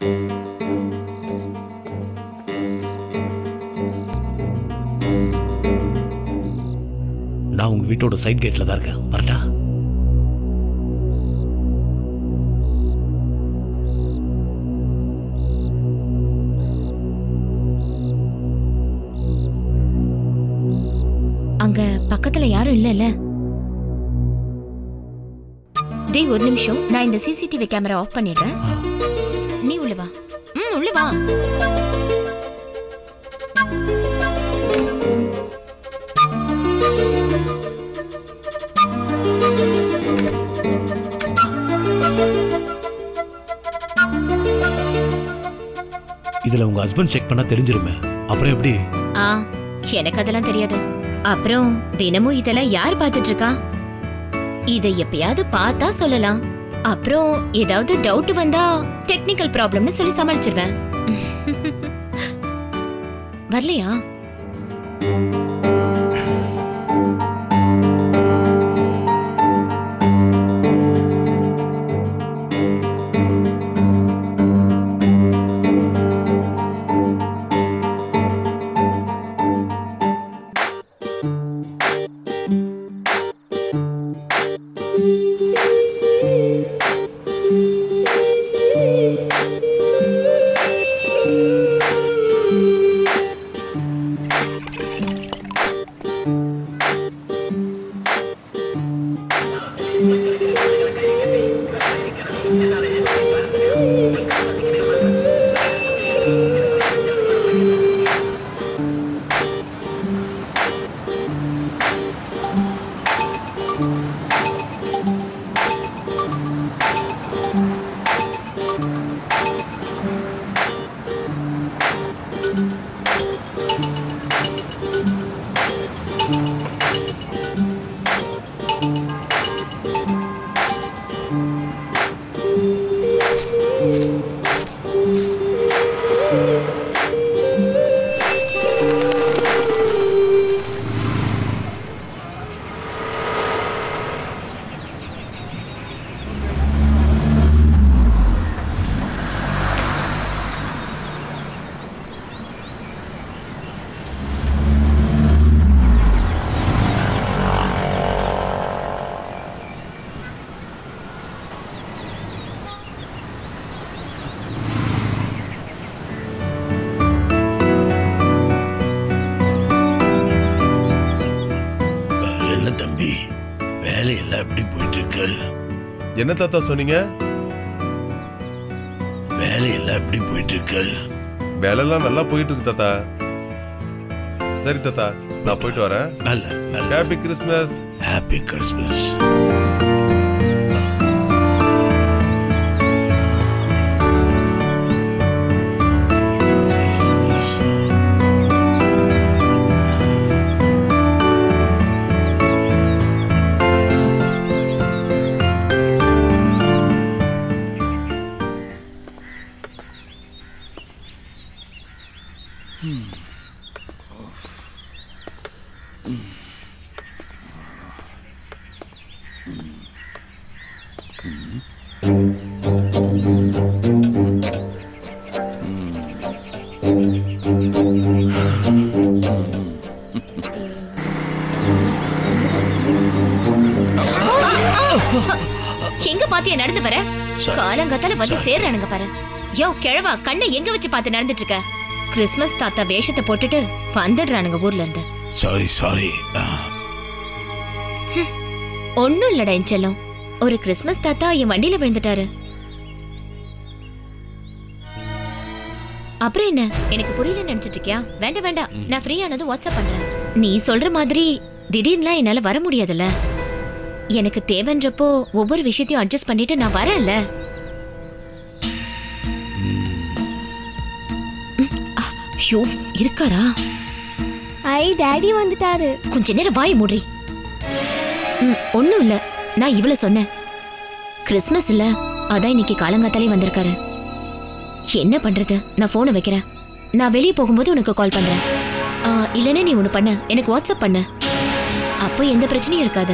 நான் உங்க வீட்டோட சைட் கேட்ல தான் இருக்கேன் வரட்டா அங்க பக்கத்துல யாரும் இல்லல்ல டேய் ஒரு நிமிஷம் நான் இந்த சிசிடிவி கேமரா ஆஃப் பண்ணிடுறேன் நீ உள்ள வா ம் உள்ள வா இதுல உங்க ஹஸ்பண்ட் செக் பண்ணா தெரிஞ்சிருமே அப்புறம் எப்படி ஆ எனக்கு அதெல்லாம் தெரியாது அப்புறம் தினமும் இதெல்லாம் யார் பார்த்துட்டு இருக்கா இதை எப்பயாவது பார்த்தா சொல்லலாம் அப்புறம் ஏதாவது டவுட் வந்தா டெக்னிக்கல் ப்ராப்ளம்னு சொல்லி சமாளிச்சிருவேன் வரலையா என்ன தம்பி வேலையெல்லாம் எப்படி போயிட்டு இருக்கு என்ன தாத்தா சொன்னீங்க வேலையெல்லாம் எப்படி போயிட்டு இருக்கு வேலைலாம் நல்லா போயிட்டு இருக்கு தாத்தா சரி தாத்தா நான் போயிட்டு வரேன் நல்ல நல்ல ஹாப்பி கிறிஸ்மஸ் ஹாப்பி கிறிஸ்மஸ் எங்க பாத்தியா நடந்து வர Sorry. காலங்காத்தால வந்து Sorry. சேர்றானுங்க பாரு யோ கிழவா கண்ணை எங்க வச்சு பார்த்து நடந்துட்டு இருக்க கிறிஸ்மஸ் தாத்தா வேஷத்தை போட்டுட்டு வந்துடுறானுங்க ஊர்ல இருந்து சாரி சாரி ஒண்ணும் இல்லடா என் செல்லம் ஒரு கிறிஸ்மஸ் தாத்தா என் வண்டியில விழுந்துட்டாரு அப்புறம் என்ன எனக்கு புரியல நினைச்சிட்டு இருக்கியா வேண்டாம் வேண்டாம் நான் ஃப்ரீ ஆனதும் வாட்ஸ்அப் பண்றேன் நீ சொல்ற மாதிரி திடீர்னுலாம் என்னால வர முடியாதுல்ல எனக்கு தேவைன்றப்போ ஒவ்வொரு விஷயத்தையும் அட்ஜஸ்ட் பண்ணிட்டு நான் வரேன்ல ம், ஆ, ஐயோ இருக்காரா ஐ டாடி வந்துட்டாரு கொஞ்ச நேரம் வாய் மூடி ம் ஒண்ணும் இல்ல நான் இவள சொன்னேன் கிறிஸ்மஸ் இல்ல அதான் இன்னைக்கு காலங்காத்தாலே வந்திருக்காரு என்ன பண்றது நான் போனை வைக்கிறேன் நான் வெளியே போகும்போது உனக்கு கால் பண்றேன் ஆ, இல்லைன்னா நீ ஒண்ணு பண்ண எனக்கு வாட்ஸ்அப் பண்ண அப்போ எந்த பிரச்சனையும் இருக்காது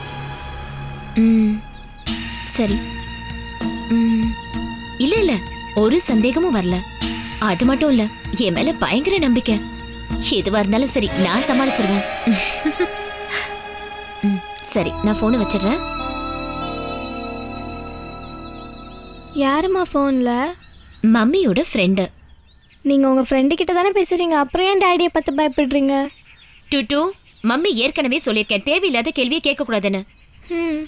ம் சரி ம் இல்ல இல்ல ஒரு சந்தேகமும் வரல அது மட்டும் இல்ல என் மேல பயங்கர நம்பிக்கை எதுவா இருந்தாலும் சரி நான் சமாளிச்சிருவேன் ம், சரி நான் போனை வச்சிடுறேன் யாரும்மா ஃபோனில் மம்மியோட ஃப்ரெண்டு நீங்கள் உங்கள் ஃப்ரெண்டு கிட்ட தானே பேசுகிறீங்க அப்புறம் ஏன் டேடியை பார்த்து பயப்படுறீங்க டுட்டு மம்மி ஏற்கனவே சொல்லியிருக்கேன் தேவையில்லாத கேள்வியை கேட்க கூடாதுன்னு ம்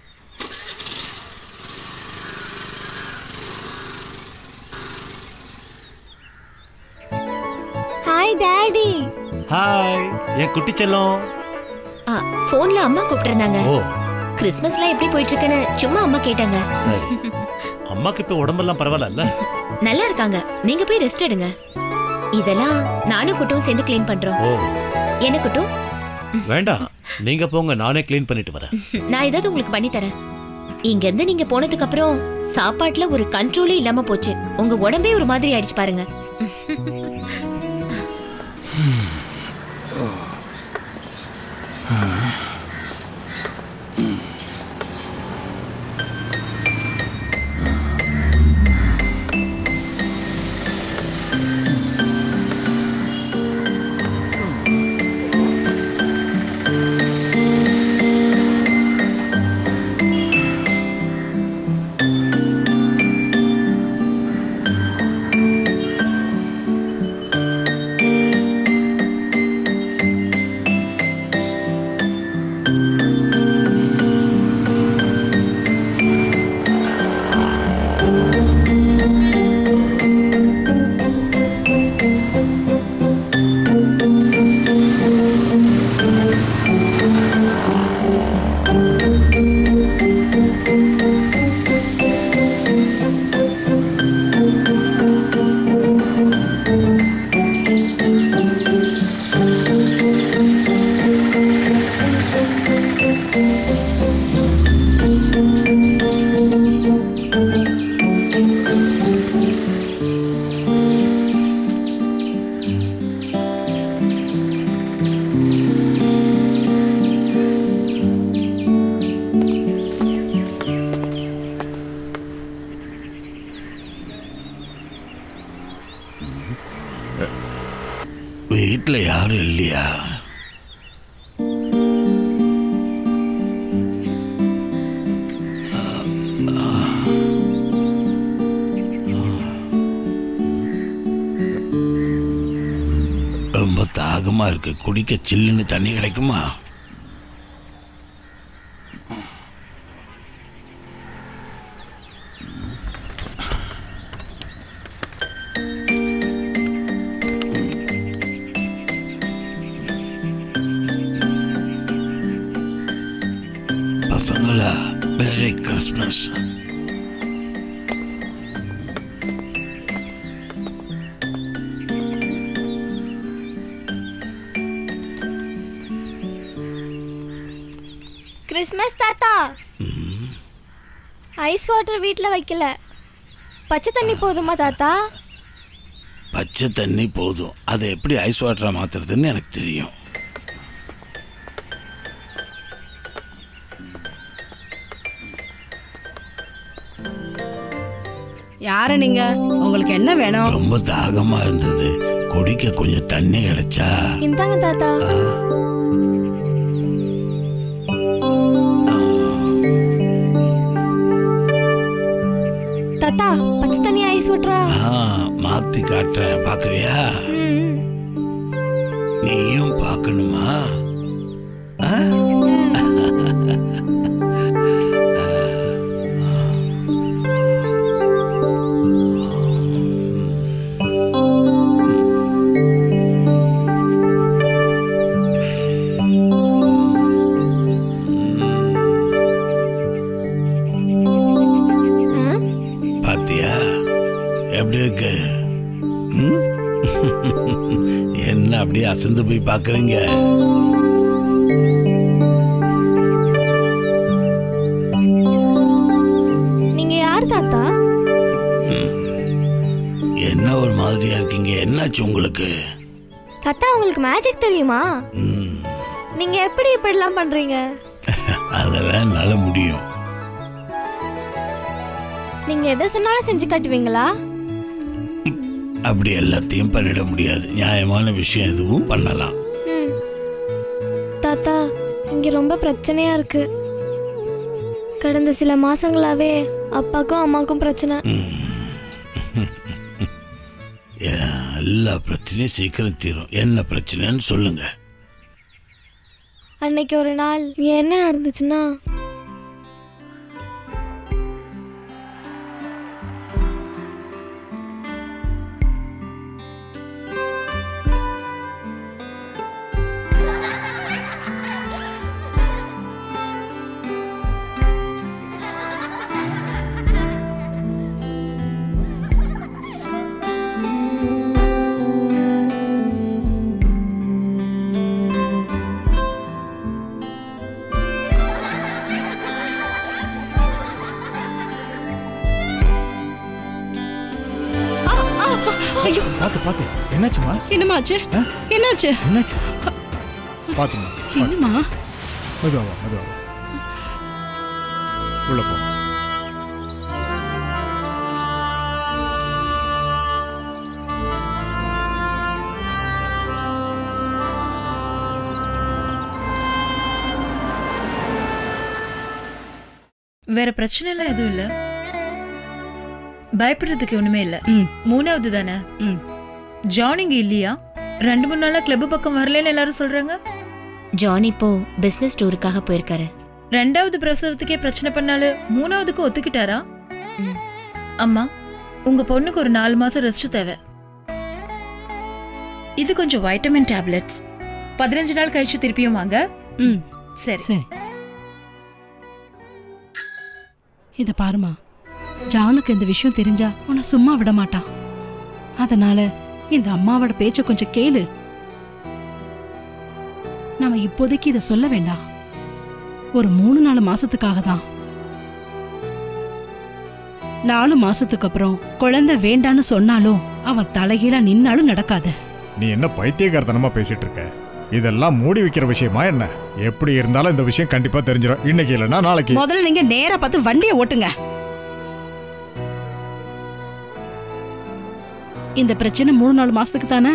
ஹாய் டேடி ஹாய் என் குட்டி செல்லம் ஆ, போன்ல அம்மா கூப்பிட்டிருந்தாங்க ஓ கிறிஸ்மஸ்லாம் எப்படி போயிட்டு இருக்குன்னு சும்மா அம்மா கேட்டாங்க சரி அம்மாக்கு இப்ப உடம்பெல்லாம் பரவாயில்ல நல்லா இருக்காங்க நீங்க போய் ரெஸ்ட் எடுங்க இதெல்லாம் நானும் குட்டும் சேர்ந்து க்ளீன் பண்றோம் ஓ என்ன குட்டும் வேண்டாம் நீங்க போங்க நானே க்ளீன் பண்ணிட்டு வரேன் நான் ஏதாவது உங்களுக்கு பண்ணி தரேன் இங்க இருந்து நீங்க போனதுக்கு அப்புறம் சாப்பாட்டுல ஒரு கண்ட்ரோலே இல்லாம போச்சு உங்க உடம்பே ஒரு மாதிரி ஆயிடுச்சு பாருங்க வீட்டில் யாரும் இல்லையா ரொம்ப தாகமா இருக்கு குடிக்க சில்லுன்னு தண்ணி கிடைக்குமா பசங்களா மேரி கிறிஸ்மஸ் கிறிஸ்மஸ் தாத்தா ஐஸ் வாட்டர் வீட்டில் வைக்கல பச்சை தண்ணி போதுமா தாத்தா பச்சை தண்ணி போதும் அதை எப்படி ஐஸ் வாட்டரா மாத்துறதுன்னு எனக்கு தெரியும் யாரு நீங்க உங்களுக்கு என்ன வேணும் ரொம்ப தாகமா இருந்தது குடிக்க கொஞ்சம் தண்ணி கிடைச்சா இந்தாங்க தாத்தா தாத்தா பச்சை தண்ணி ஐஸ் வாட்டரா ஆ, மாத்தி காட்டுறேன் பாக்குறியா ம் நீயும் பார்க்கணுமா ஆ? ஆ? பாத்தியா எப்படி இருக்கு ம்? என்ன அப்படியே அசந்து போய் பாக்குறீங்க நீங்க யார் தாத்தா என்ன ஒரு மாதிரியா இருக்கீங்க என்னாச்சு உங்களுக்கு தாத்தா உங்களுக்கு மேஜிக் தெரியுமா ம், நீங்க எப்படி இப்படிலாம் பண்றீங்க அதெல்லாம் என்னால முடியும் நீங்க எதை சொன்னாலும் செஞ்சு காட்டுவீங்களா அப்படி எல்லாத்தையும் பண்ணிட முடியாது நியாயமான விஷயம் எதுவும் பண்ணலாம் ம் தாத்தா இங்கே ரொம்ப பிரச்சனையா இருக்கு கடந்த சில மாசங்களாவே அப்பாக்கும் அம்மாக்கும் பிரச்சனை எல்லா பிரச்சனையும் சீக்கிரம் தீரும் என்ன பிரச்சனைன்னு சொல்லுங்க அன்னைக்கு ஒரு நாள் என்ன நடந்துச்சுன்னா ஐயோ பார்த்து பார்த்து என்னாச்சுமா என்னம்மா ஆச்சு என்னாச்சு என்னாச்சு பார்த்துமா என்னம்மா மெதுவாவா மெதுவாவா உள்ள போ வேற பிரச்சனை எல்லாம் எதுவும் இல்ல பயப்படுறதுக்கு ஒண்ணுமே இல்ல ம் மூணாவது தானே ம் ஜான் இங்க இல்லையா ரெண்டு மூணு நாளா கிளப் பக்கம் வரலன்னு எல்லாரும் சொல்றாங்க ஜான் இப்போ பிசினஸ் டூருக்காக போயிருக்காரு ரெண்டாவது பிரசவத்துக்கே பிரச்சனை பண்ணாலு மூணாவதுக்கு ஒத்துக்கிட்டாரா ம். அம்மா உங்க பொண்ணுக்கு ஒரு நாலு மாசம் ரெஸ்ட் தேவை இது கொஞ்சம் வைட்டமின் டேப்லெட்ஸ் பதினஞ்சு நாள் கழிச்சு திருப்பியும் வாங்க ம் சரி சரி இத பாருமா ஜானுக்கு இந்த விஷயம் தெரிஞ்சா உன்னை சும்மா விட மாட்டான் அதனால இந்த அம்மாவோட பேச்ச கொஞ்சம் கேளு நாம இப்போதைக்கு இத சொல்ல வேண்டாம் ஒரு மூணு நாலு மாசத்துக்காக தான் நாலு மாசத்துக்கு அப்புறம் குழந்தை வேண்டான்னு சொன்னாலும் அவன் தலைகீழா நின்னாலும் நடக்காது நீ என்ன பைத்தியக்காரத்தனமா பேசிட்டு இருக்க இதெல்லாம் மூடி வைக்கிற விஷயமா என்ன எப்படி இருந்தாலும் இந்த விஷயம் கண்டிப்பா தெரிஞ்சிடும் இன்னைக்கு இல்லைன்னா நாளைக்கு முதல்ல நீங்க நேரா பார்த்து வண்டியை ஓட்டுங்க இந்த பிரச்சனை மூணு நாலு மாசத்துக்கு தானே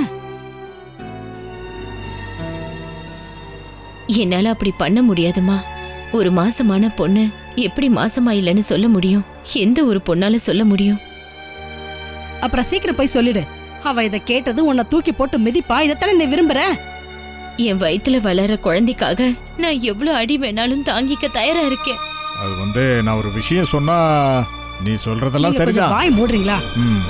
என்னால அப்படி பண்ண முடியாதுமா ஒரு மாசமான பொண்ணு எப்படி மாசமா இல்லைன்னு சொல்ல முடியும் எந்த ஒரு பொண்ணால சொல்ல முடியும் அப்புறம் சீக்கிரம் போய் சொல்லிடு அவ இத கேட்டது உன்னை தூக்கி போட்டு மிதிப்பா இதைத்தானே நீ விரும்புற என் வயித்துல வளர குழந்தைக்காக நான் எவ்வளவு அடி வேணாலும் தாங்கிக்க தயாரா இருக்கேன் அது வந்து நான் ஒரு விஷயம் சொன்னா நீ சொல்றதெல்லாம் நீங்க கொஞ்சம் சரிதான் வாய் மூடுறீங்களா ம்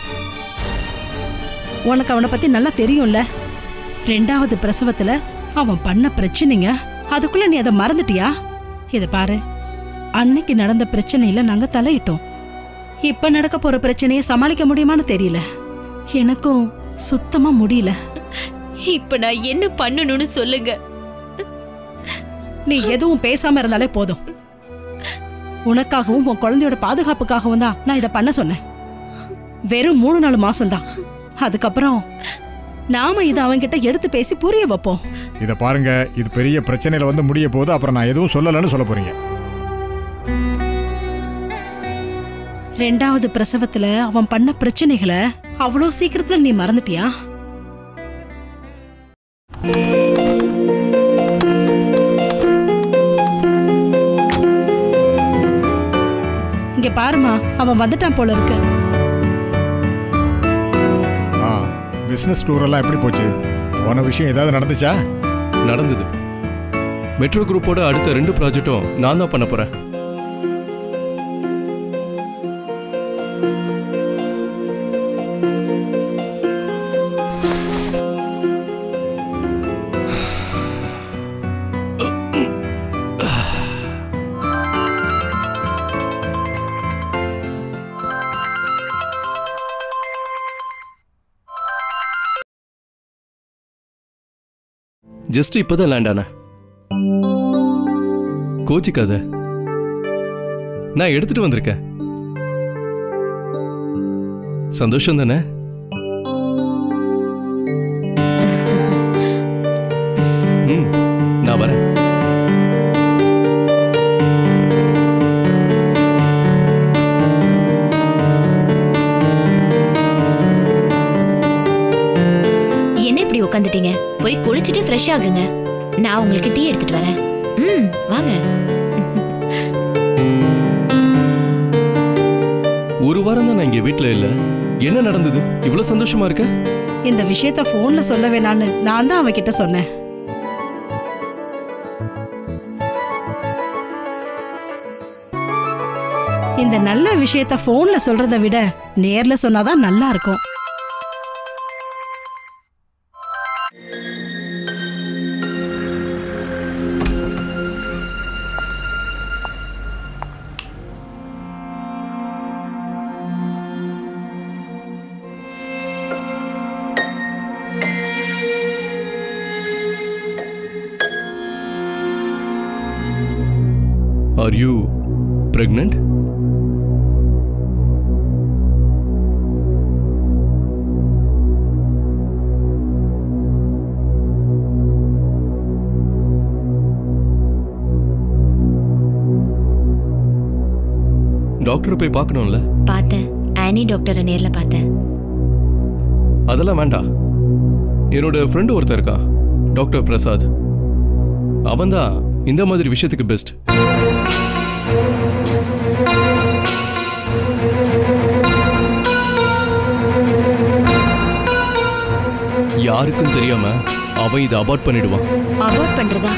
உனக்கு அவனை பத்தி நல்லா தெரியும்ல ரெண்டாவது பிரசவத்துல அவன் பண்ண பிரச்சனைங்க அதுக்குள்ள நீ அதை மறந்துட்டியா இத பாரு அன்னைக்கு நடந்த பிரச்சனையில நாங்க தலையிட்டோம் இப்ப நடக்க போற பிரச்சனையை சமாளிக்க முடியுமான்னு தெரியல எனக்கும் சுத்தமா முடியல இப்ப நான் என்ன பண்ணணும்னு சொல்லுங்க நீ எதுவும் பேசாம இருந்தாலே போதும் உனக்காகவும் உன் குழந்தையோட பாதுகாப்புக்காகவும் தான் நான் இதை பண்ண சொன்னேன் வெறும் மூணு நாலு மாசம்தான் அதுக்கப்புறம் நாம இதை அவன்கிட்ட எடுத்து பேசி புரிய வைப்போம் இத பாருங்க இது பெரிய பிரச்சனையில வந்து முடிய போகுது அப்புறம் நான் எதுவும் சொல்லலைன்னு சொல்ல போறீங்க ரெண்டாவது பிரசவத்துல அவன் பண்ண பிரச்சனைகளை அவ்வளோ சீக்கிரத்துல நீ மறந்துட்டியா இங்க பாருமா அவன் வந்துட்டான் போல இருக்கு ஆ பிசினஸ் டூர் எல்லாம் எப்படி போச்சு போன விஷயம் ஏதாவது நடந்துச்சா நடந்தது மெட்ரோ குரூப்போட அடுத்த ரெண்டு ப்ராஜெக்ட்டும் நான் தான் பண்ண போறேன் ஜஸ்ட் இப்போதான் லேண்ட் ஆனேன் கோச்சிக்காத நான் எடுத்துட்டு வந்திருக்கேன் சந்தோஷம் தானே ம் நான் வரேன் உட்காந்துட்டீங்க போய் குளிச்சுட்டு ஃப்ரெஷ் ஆகுங்க நான் உங்களுக்கு டீ எடுத்துட்டு வரேன் ம் வாங்க ஒரு வாரம் தான் நான் இங்க வீட்ல இல்ல என்ன நடந்தது இவ்வளவு சந்தோஷமா இருக்க இந்த விஷயத்த போன்ல சொல்ல வேணான்னு நான் தான் அவகிட்ட சொன்னேன் இந்த நல்ல விஷயத்த போன்ல சொல்றதை விட நேர்ல சொன்னாதான் நல்லா இருக்கும் ஆர் யூ பிரெக்னன்ட் டாக்டரை போய் பார்க்கணும்ல பார்த்தேன் ஆனி டாக்டரை நேர்ல பார்த்தேன் அதெல்லாம் வேண்டாம் என்னோட ஃப்ரெண்டு ஒருத்தன் இருக்கான் டாக்டர் பிரசாத் அவன்தான் இந்த மாதிரி விஷயத்துக்கு பெஸ்ட் யாருக்கும் தெரியாம அவன் இதை அபார்ட் பண்ணிடுவான் அபார்ட் பண்றதா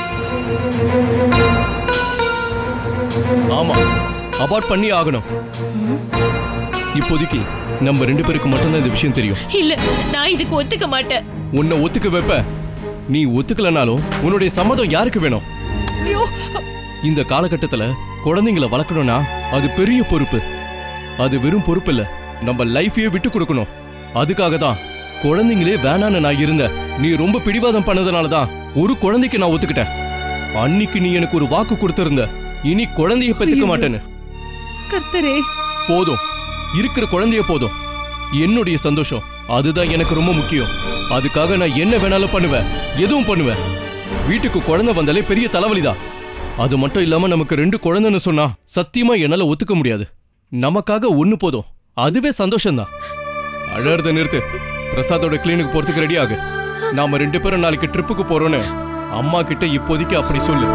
ஆமா அபார்ட் பண்ணி ஆகணும் இப்போதைக்கு நம்ம ரெண்டு பேருக்கு மட்டும்தான் இந்த விஷயம் தெரியும் இல்ல நான் இதுக்கு ஒத்துக்க மாட்டேன் உன்னை ஒத்துக்க வைப்ப நீ ஒத்துக்கலனாலும் உன்னுடைய சம்மதம் யாருக்கு வேணும் இந்த காலகட்டத்துல குழந்தைங்களை வளர்க்கணும்னா அது பெரிய பொறுப்பு அது வெறும் பொறுப்பு இல்ல நம்ம லைஃபையே விட்டு கொடுக்கணும் அதுக்காக தான் குழந்தைங்களே வேணான்னு நான் இருந்தேன் நீ ரொம்ப பிடிவாதம் பண்ணதுனால தான் ஒரு குழந்தைக்கு நான் ஒத்துக்கிட்டேன் அன்னைக்கு நீ எனக்கு ஒரு வாக்கு கொடுத்திருந்த இனி குழந்தைய பெத்துக்க மாட்டேன்னு கர்த்தரே போதும் இருக்கிற குழந்தைய போதும் என்னுடைய சந்தோஷம் அதுதான் எனக்கு ரொம்ப முக்கியம் அதுக்காக நான் என்ன வேணாலும் பண்ணுவேன் எதுவும் பண்ணுவேன் வீட்டுக்கு குழந்தை வந்தாலே பெரிய தலைவலிதான் அது மட்டும் இல்லாம நமக்கு ரெண்டு குழந்தைன்னு சொன்னா சத்தியமா என்னால ஒத்துக்க முடியாது நமக்காக ஒண்ணு போதும் அதுவே சந்தோஷம்தான் அழறத நிறுத்து பிரசாதோட கிளினிக் போறதுக்கு ரெடி ஆகு நாம ரெண்டு பேரும் நாளைக்கு ட்ரிப்புக்கு போறோம்னு அம்மா கிட்ட இப்போதைக்கு அப்படி சொல்லு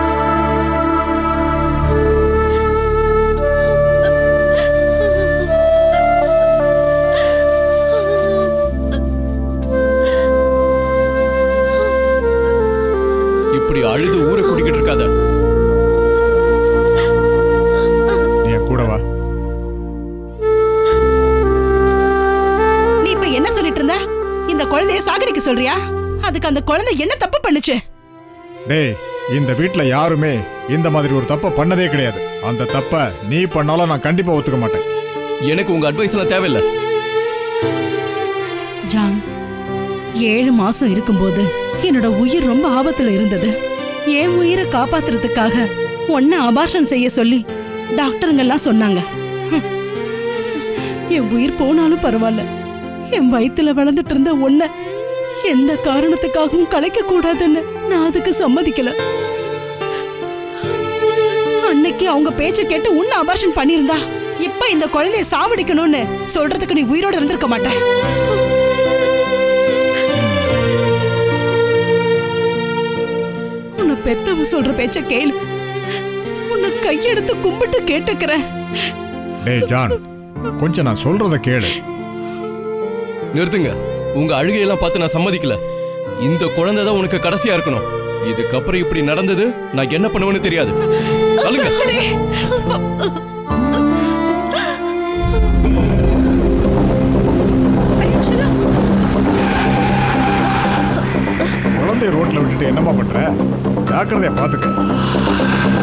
இப்படி அழுது ஊரை குடிக்கிட்டு இருக்காத நீ என் கூட வா நீ இப்ப என்ன சொல்லிட்டு இருந்த இந்த குழந்தைய சாகடிக்க சொல்றியா அதுக்கு அந்த குழந்தை என்ன தப்பு பண்ணுச்சு டேய் இந்த வீட்ல யாருமே இந்த மாதிரி ஒரு தப்பை பண்ணதே கிடையாது அந்த தப்பை நீ பண்ணாலும் நான் கண்டிப்பா ஒத்துக்க மாட்டேன் எனக்கு உங்க அட்வைஸ் எல்லாம் தேவையில்லை ஜான் ஏழு மாசம் இருக்கும்போது என்னோட உயிர் ரொம்ப ஆபத்துல இருந்தது என் உயிரை காப்பாத்துறதுக்காக உன்னை அபார்ஷன் செய்ய சொல்லி டாக்டருங்கெல்லாம் சொன்னாங்க ஹம். என் உயிர் போனாலும் பரவாயில்ல என் வயித்துல வளர்ந்துட்டு இருந்த உன்னை எந்த காரணத்துக்காகவும் கலைக்க கூடாதுன்னு நான் அதுக்கு சம்மதிக்கல அன்னைக்கு அவங்க பேச்ச கேட்டு உன்னை அபார்ஷன் பண்ணியிருந்தா இப்ப இந்த குழந்தைய சாவடிக்கணும்னு சொல்றதுக்கு நீ உயிரோட இருந்திருக்க மாட்ட உன்னை பெத்தவ சொல்ற பேச்ச கேளு உன்னை கையெடுத்து கும்பிட்டு கேட்டுக்கிறேன் டேய் ஜான் கொஞ்சம் நான் சொல்றத கேளு நிறுத்துங்க உங்க அழுகையெல்லாம் பார்த்து நான் சம்மதிக்கல இந்த குழந்தை தான் உனக்கு கடைசியா இருக்கணும் இதுக்கப்புறம் இப்படி நடந்தது நான் என்ன பண்ணுவேன்னு தெரியாது சொல்லுங்க குழந்தைய ரோட்ல விட்டுட்டு என்னம்மா பண்ற ஜாக்கிரதையா பாத்துக்க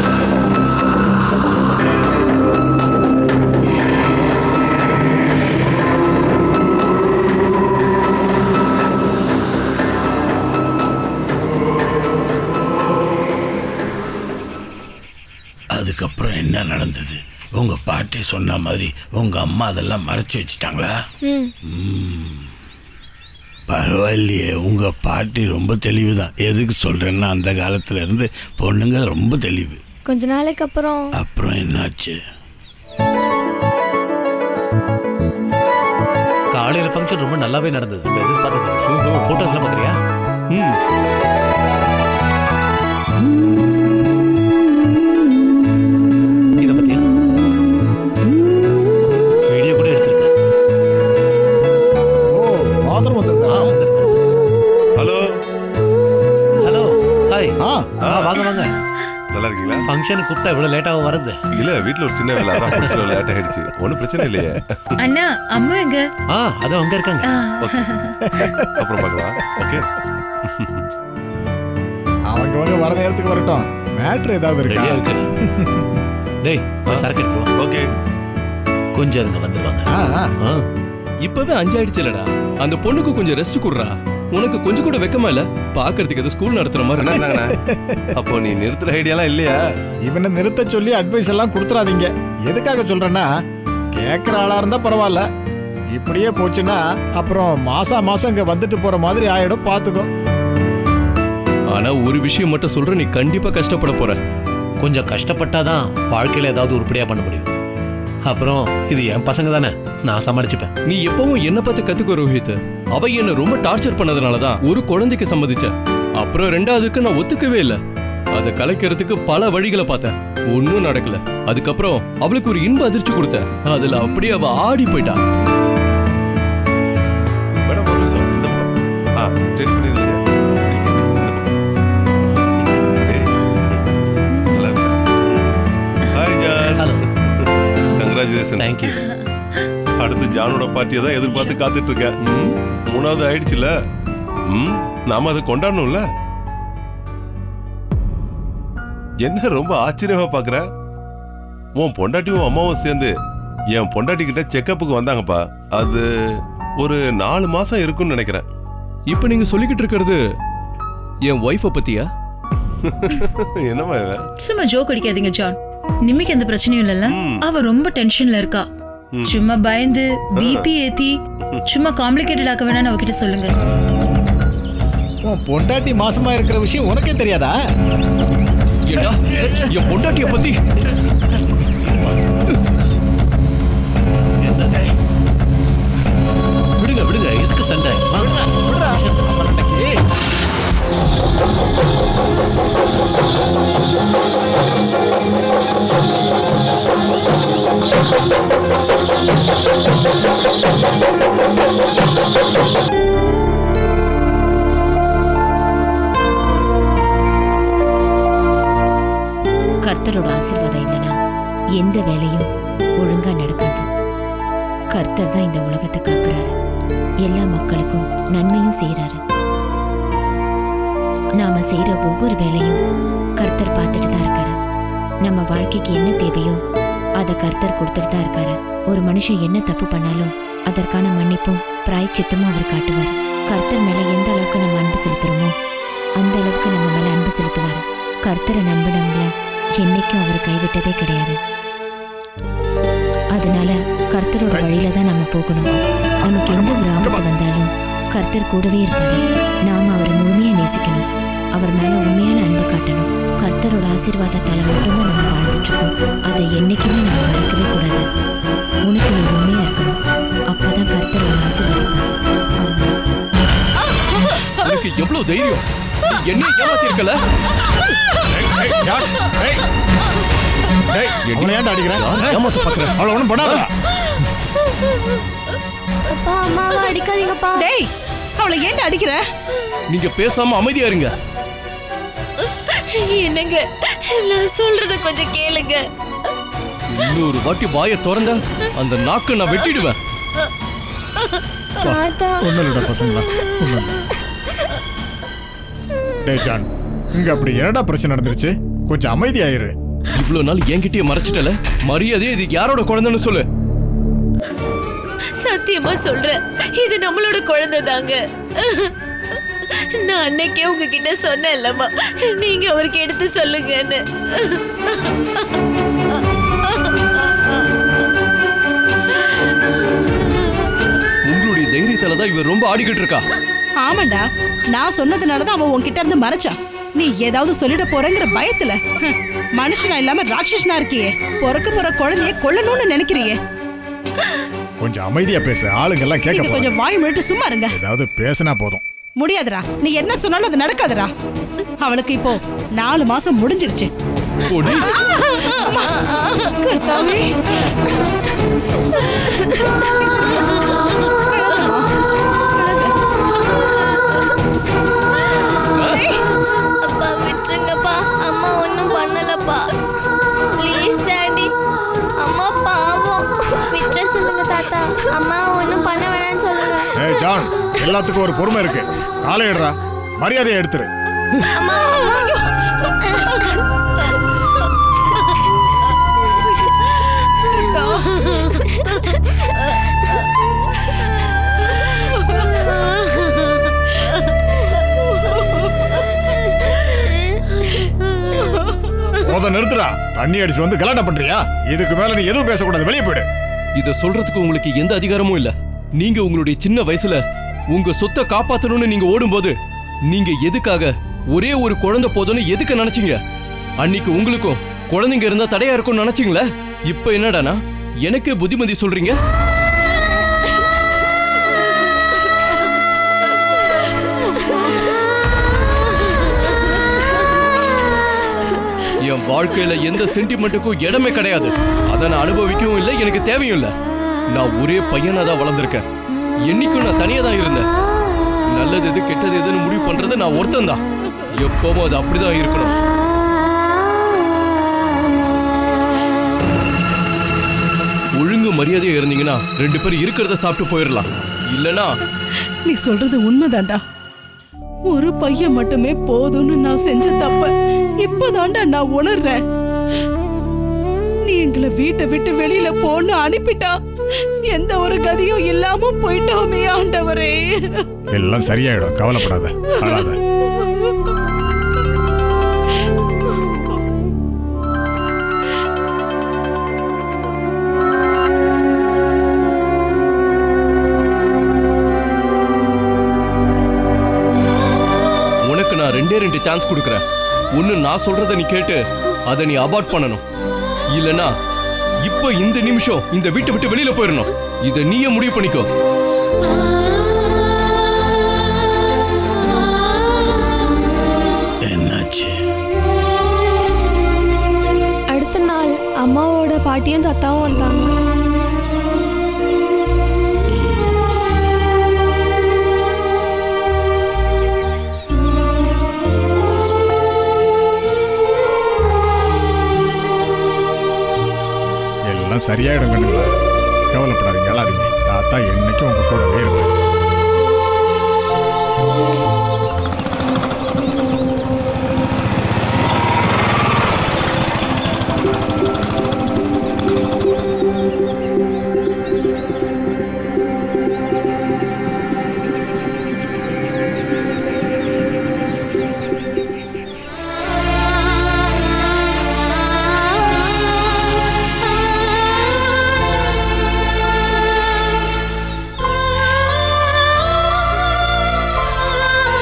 அதுக்கப்புறம் என்ன நடந்தது உங்க பாட்டி சொன்ன மாதிரி உங்க அம்மா அதெல்லாம் மறைச்சு வச்சிட்டாங்களா ம். பரவாயில்லையே உங்க பாட்டி ரொம்ப தெளிவு தான் எதுக்கு சொல்றேன்னா அந்த காலத்துல இருந்து பொண்ணுங்க ரொம்ப தெளிவு கொஞ்ச நாளைக்கு அப்புறம் அப்புறம் என்னாச்சு காலையில ஃபங்க்ஷன் ரொம்ப நல்லாவே நடந்தது இந்த எதிர்பார்த்தது போட்டோஸ்ல பாக்குறியா ம் இத பத்தியா வீடியோ கூட எடுத்திருக்கேன் ஓ பாத்திரம் வந்திருக்கா ஹலோ ஹலோ ஹாய் ஆ ஆ வாங்க வாங்க நல்லா இருக்கீங்களா ஃபங்க்ஷனுக்கு கூப்பிட்டா இவ்வளவு லேட்டாக வருது இல்ல வீட்ல ஒரு சின்ன வேலை அதான் முடிச்சுட்டு லேட் ஆயிடுச்சு ஒன்றும் பிரச்சனை இல்லையே அண்ணா அம்மா எங்க ஆ அதோ அங்க இருக்காங்க அப்புறம் பார்க்கலாம் ஓகே அவங்க அவங்க வர நேரத்துக்கு வரட்டும் மேட்ரு ஏதாவது இருக்கா ரெடியா இருக்கு டேய் போய் சரக்கு எடுத்துட்டு வா. ஓகே கொஞ்சம் இருங்க வந்துருவாங்க ஆ, ஆ. ஆ இப்பவே அஞ்சாயிடுச்சுலடா அந்த பொண்ணுக்கு கொஞ்சம் ரெஸ்ட் குடுறா உனக்கு கொஞ்சம் கூட வெக்கமா இல்ல பாக்குறதுக்கு ஏதோ ஸ்கூல் நடத்துற மாதிரி அண்ணா இருக்கு. இருந்தாங்கண்ணா அப்போ நீ நிறுத்துற ஐடியாலாம் இல்லையா இவனை நிறுத்த சொல்லி அட்வைஸ் எல்லாம் கொடுத்துறாதீங்க எதுக்காக சொல்றேன்னா கேட்குற ஆளா இருந்தா பரவாயில்ல இப்படியே போச்சுன்னா அப்புறம் மாசா மாசம் இங்க வந்துட்டு போற மாதிரி ஆயிடும் பாத்துக்கோ ஆனா ஒரு விஷயம் மட்டும் சொல்ற நீ கண்டிப்பா கஷ்டப்பட போற கொஞ்சம் கஷ்டப்பட்டாதான் வாழ்க்கையில ஏதாவது உருப்படியா பண்ண முடியும் அப்புறம் இது என் பசங்க தானே நான் சமாளிச்சுப்பேன் நீ எப்பவும் என்ன பார்த்து கத்துக்கோ ரோஹித் அவ என்ன ரொம்ப டார்ச்சர் பண்ணதுனால தான் ஒரு குழந்தைக்கு சம்மதிச்சேன் அப்புறம் ரெண்டாவதுக்கு நான் ஒத்துக்கவே இல்லை அதை கலைக்கிறதுக்கு பல வழிகளை பார்த்தேன் ஒன்றும் நடக்கல அதுக்கப்புறம் அவளுக்கு ஒரு இன்ப அதிர்ச்சி கொடுத்தேன் அதுல அப்படியே அவ ஆடி போயிட்டா மேடம் ஒரு நிமிஷம் இந்த பக்கம் ஆ ரெடி பண்ணிருங்க நீங்க இந்த பக்கம் ஏய், நல்லா இருக்கு hi John hello congratulation thank you அடுத்து ஜானோட பார்ட்டியை தான் எதிர்பார்த்து காத்துட்டு இருக்கேன் ம், மூணாவது ஆயிடுச்சுல ம் நாம அதை கொண்டாடணும்ல என்ன ரொம்ப ஆச்சரியமா பாக்குற உன் பொண்டாட்டியும் அம்மாவும் சேர்ந்து என் பொண்டாட்டி கிட்ட செக்கப்புக்கு வந்தாங்கப்பா அது ஒரு நாலு மாசம் இருக்கும்னு நினைக்கிறேன் இப்போ நீங்க சொல்லிக்கிட்டு இருக்கிறது என் ஒய்ஃபை பத்தியா என்னம்மா இவன்? சும்மா ஜோக் அடிக்காதீங்க ஜான் நிம்மிக்கு எந்த பிரச்சனையும் இல்லைல்ல ம். அவ ரொம்ப டென்ஷன்ல இருக்கா சும்மா பயந்து பிபி ஏத்தி சும்மா காம்ப்ளிகேட்டட் ஆக்க வேணாம்னு அவகிட்ட சொல்லுங்க உன் பொண்டாட்டி மாசமா இருக்கிற விஷயம் உனக்கே தெரியாதா ஏடா என் பொண்டாட்டிய பத்தி என்னது? விடுங்க விடுங்க எதுக்கு சண்டை வாங்க. கர்த்தரோட ஆசீர்வாதம் இல்லைன்னா எந்த வேலையும் ஒழுங்கா நடக்காது கர்த்தர் தான் இந்த உலகத்தை காக்குறாரு எல்லா மக்களுக்கும் நன்மையும் செய்றாரு நாம செய்யற ஒவ்வொரு வேலையும் கர்த்தர் பார்த்துட்டு தான் இருக்காரு நம்ம வாழ்க்கைக்கு என்ன தேவையோ அதை கர்த்தர் கொடுத்துட்டு தான் இருக்காரு ஒரு மனுஷன் என்ன தப்பு பண்ணாலும் அதற்கான மன்னிப்பும் பிராய்ச்சித்தமும் அவர் காட்டுவார் கர்த்தர் மேல எந்த அளவுக்கு நம்ம அன்பு செலுத்துறோமோ அந்த அளவுக்கு நம்ம மேல அன்பு செலுத்துவார் கர்த்தரை நம்பினவங்கள என்னைக்கும் அவர் கைவிட்டதே கிடையாது அதனால கர்த்தரோட வழியில தான் நம்ம போகணும் நமக்கு எந்த ஒரு ஆபத்து வந்தாலும் கர்த்தர் கூடவே இருப்பாரு நாம அவரை முழுமையா நேசிக்கணும் அவர் மேல உண்மையான அன்பு காட்டணும் கர்த்தரோட ஆசீர்வாதத்தால மட்டும்தான் நம்ம வாழ்ந்துட்டு இருக்கோம் அதை என்னைக்குமே நம்ம மறக்கவே கூடாது உனக்கு நீ உண்மையா இருக்கணும் அப்பதான் கர்த்தர் உன்னை ஆசீர்வதிப்பார் ஆமென். உனக்கு எவ்வளவு தைரியம் நீ என்ன ஏமாத்தி இருக்கல ஏய், ஜான், ஏய். ஏய், அவளை ஏன்டா அடிக்கிற? ஏமாத்த பாக்குற அவளை ஒண்ணும் பண்ணாதடா. அப்பா அம்மாவை அடிக்காதீங்கப்பா டேய் அவளை ஏன்டா அடிக்கிற நீங்க பேசாம அமைதியா இருங்க என்னங்க நான் சொல்றத கொஞ்சம் கேளுங்க இன்னொரு வாட்டி வாயை திறந்த அந்த நாக்கை நான் வெட்டிடுவேன் தாத்தா ஒண்ணும் இல்லடா பசங்களா ஒண்ணும் இல்ல. டேய் ஜான் இங்க அப்படி என்னடா பிரச்சனை நடந்துருச்சு கொஞ்சம் அமைதியாயிரு இவ்வளவு நாள் என்கிட்டயே மறைச்சிட்டல மரியாதையே இது யாரோட குழந்தைன்னு சொல்லு சத்தியமா சொல்றேன் இது நம்மளோட குழந்தை தாங்க நான் அன்னைக்கே உங்ககிட்ட சொன்னேன் இல்லம்மா நீங்க அவருக்கு எடுத்து சொல்லுங்கன்னு உங்களுடைய தைரியத்தால தான் இவ ரொம்ப ஆடிக்கிட்டு இருக்கா ஆமாண்டா நான் சொன்னதுனாலதான் அவன் உன்கிட்ட இருந்து மறைச்சா நீ ஏதாவது சொல்லிட போறேங்கிற பயத்துல ஹம், மனுஷனா இல்லாம ராட்சசனா இருக்கியே பிறக்க போற குழந்தைய கொல்லணும்னு நினைக்கிறியே கொஞ்சம் அமைதியா பேசு ஆளுங்க எல்லாம் கேட்க நீங்க போறாங்க. கொஞ்சம் வாய் மூடிட்டு சும்மா இருங்க ஏதாவது பேசினா போதும் முடியாதுடா நீ என்ன சொன்னாலும் அது நடக்காதுடா அவளுக்கு இப்போ நாலு மாசம் முடிஞ்சிருச்சு போடி. அம்மா, கர்த்தாவே. அப்பா விட்டுருங்கப்பா அம்மா ஒன்றும் பண்ணலப்பா ப்ளீஸ் டாடி அம்மா பாவம் விட்டுற சொல்லுங்க தாத்தா அம்மா ஒன்றும் பண்ண வேணாம்னு சொல்லுங்க ஏய் ஜான் எல்லாத்துக்கும் ஒரு பொறுமை இருக்கு காலை எடுறா மரியாதையை எடுத்துரு அம்மா முத நிறுத்துடா தண்ணி அடிச்சு வந்து கலாட்டம் பண்றியா இதுக்கு மேல நீ எதுவும் பேசக்கூடாது வெளியே போயிடு இத சொல்றதுக்கு உங்களுக்கு எந்த அதிகாரமும் இல்ல நீங்க உங்களுடைய சின்ன வயசுல உங்க சொத்தை காப்பாத்தணும்னு நீங்க ஓடும்போது நீங்க எதுக்காக ஒரே ஒரு குழந்தை போதும்னு எதுக்கு நினைச்சீங்க அன்னைக்கு உங்களுக்கும் குழந்தைங்க இருந்தா தடையா இருக்கும்னு நினைச்சீங்களே இப்ப என்னடானா எனக்கு புத்திமதி சொல்றீங்க என் வாழ்க்கையில எந்த சென்டிமெண்ட்டுக்கும் இடமே கிடையாது அதை நான் அனுபவிக்கவும் இல்லை எனக்கு தேவையும் இல்லை நான் ஒரே பையனா தான் வளர்ந்துருக்கேன் என்னைக்கும் நான் தனியா தான் இருந்தேன் நல்லது எது கெட்டது எதுன்னு முடிவு பண்றது நான் ஒருத்தன் தான் எப்பவும் அது அப்படிதான் இருக்கணும் ஒழுங்கு மரியாதையா இருந்தீங்கன்னா ரெண்டு பேரும் இருக்கிறத சாப்பிட்டு போயிடலாம் இல்லனா நீ சொல்றது உண்மைதான்டா ஒரு பையன் மட்டுமே போதும்னு நான் செஞ்ச தப்ப இப்பதான்டா நான் உணர்றேன் நீ எங்களை வீட்டை விட்டு வெளியில போன்னு அனுப்பிட்டா எந்த ஒரு கதியும் இல்லாம போயிட்டோமே ஆண்டவரே எல்லாம் சரியாயிடும் கவலைப்படாத அழாத உனக்கு நான் ரெண்டே ரெண்டு சான்ஸ் கொடுக்குறேன் ஒன்னு நான் சொல்றத நீ கேட்டு அதை நீ அபார்ட் பண்ணணும் இல்லனா இப்ப இந்த நிமிஷம் இந்த வீட்டை விட்டு வெளியில போயிடணும் இதை நீயே முடிவு பண்ணிக்கோ என்னாச்சு அடுத்த நாள் அம்மாவோட பாட்டியும் தாத்தாவும் வந்தாங்க எல்லாம் சரியாயிடும் கண்ணுங்களா கவலைப்படாதீங்க அழாதீங்க தாத்தா என்னைக்கும் உங்க கூடவே இருப்பேன் ஆ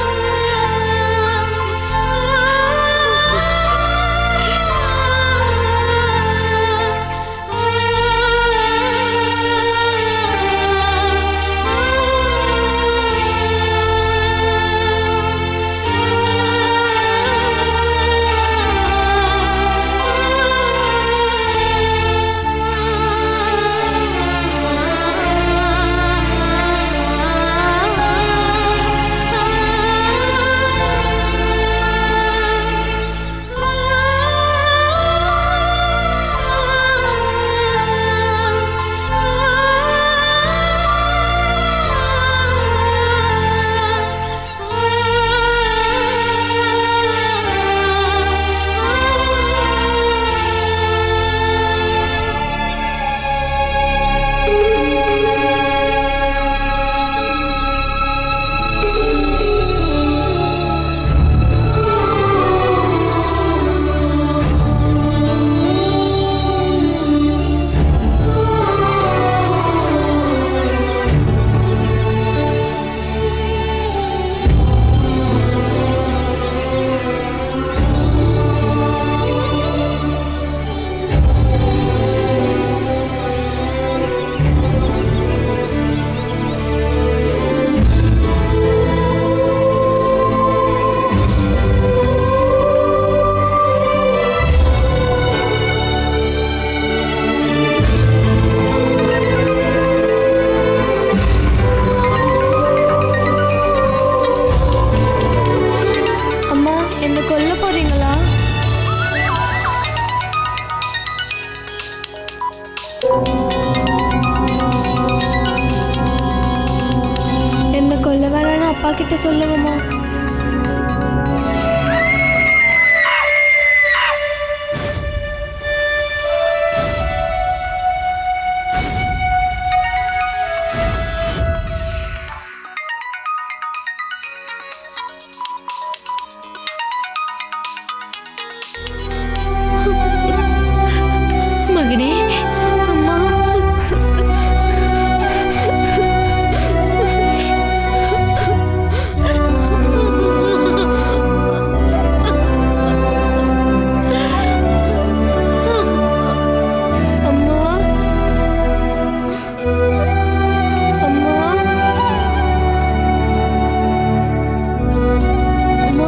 கிட்ட சொல்லுங்கம்மா மகனே அம்மா அம்மா அம்மா அம்மா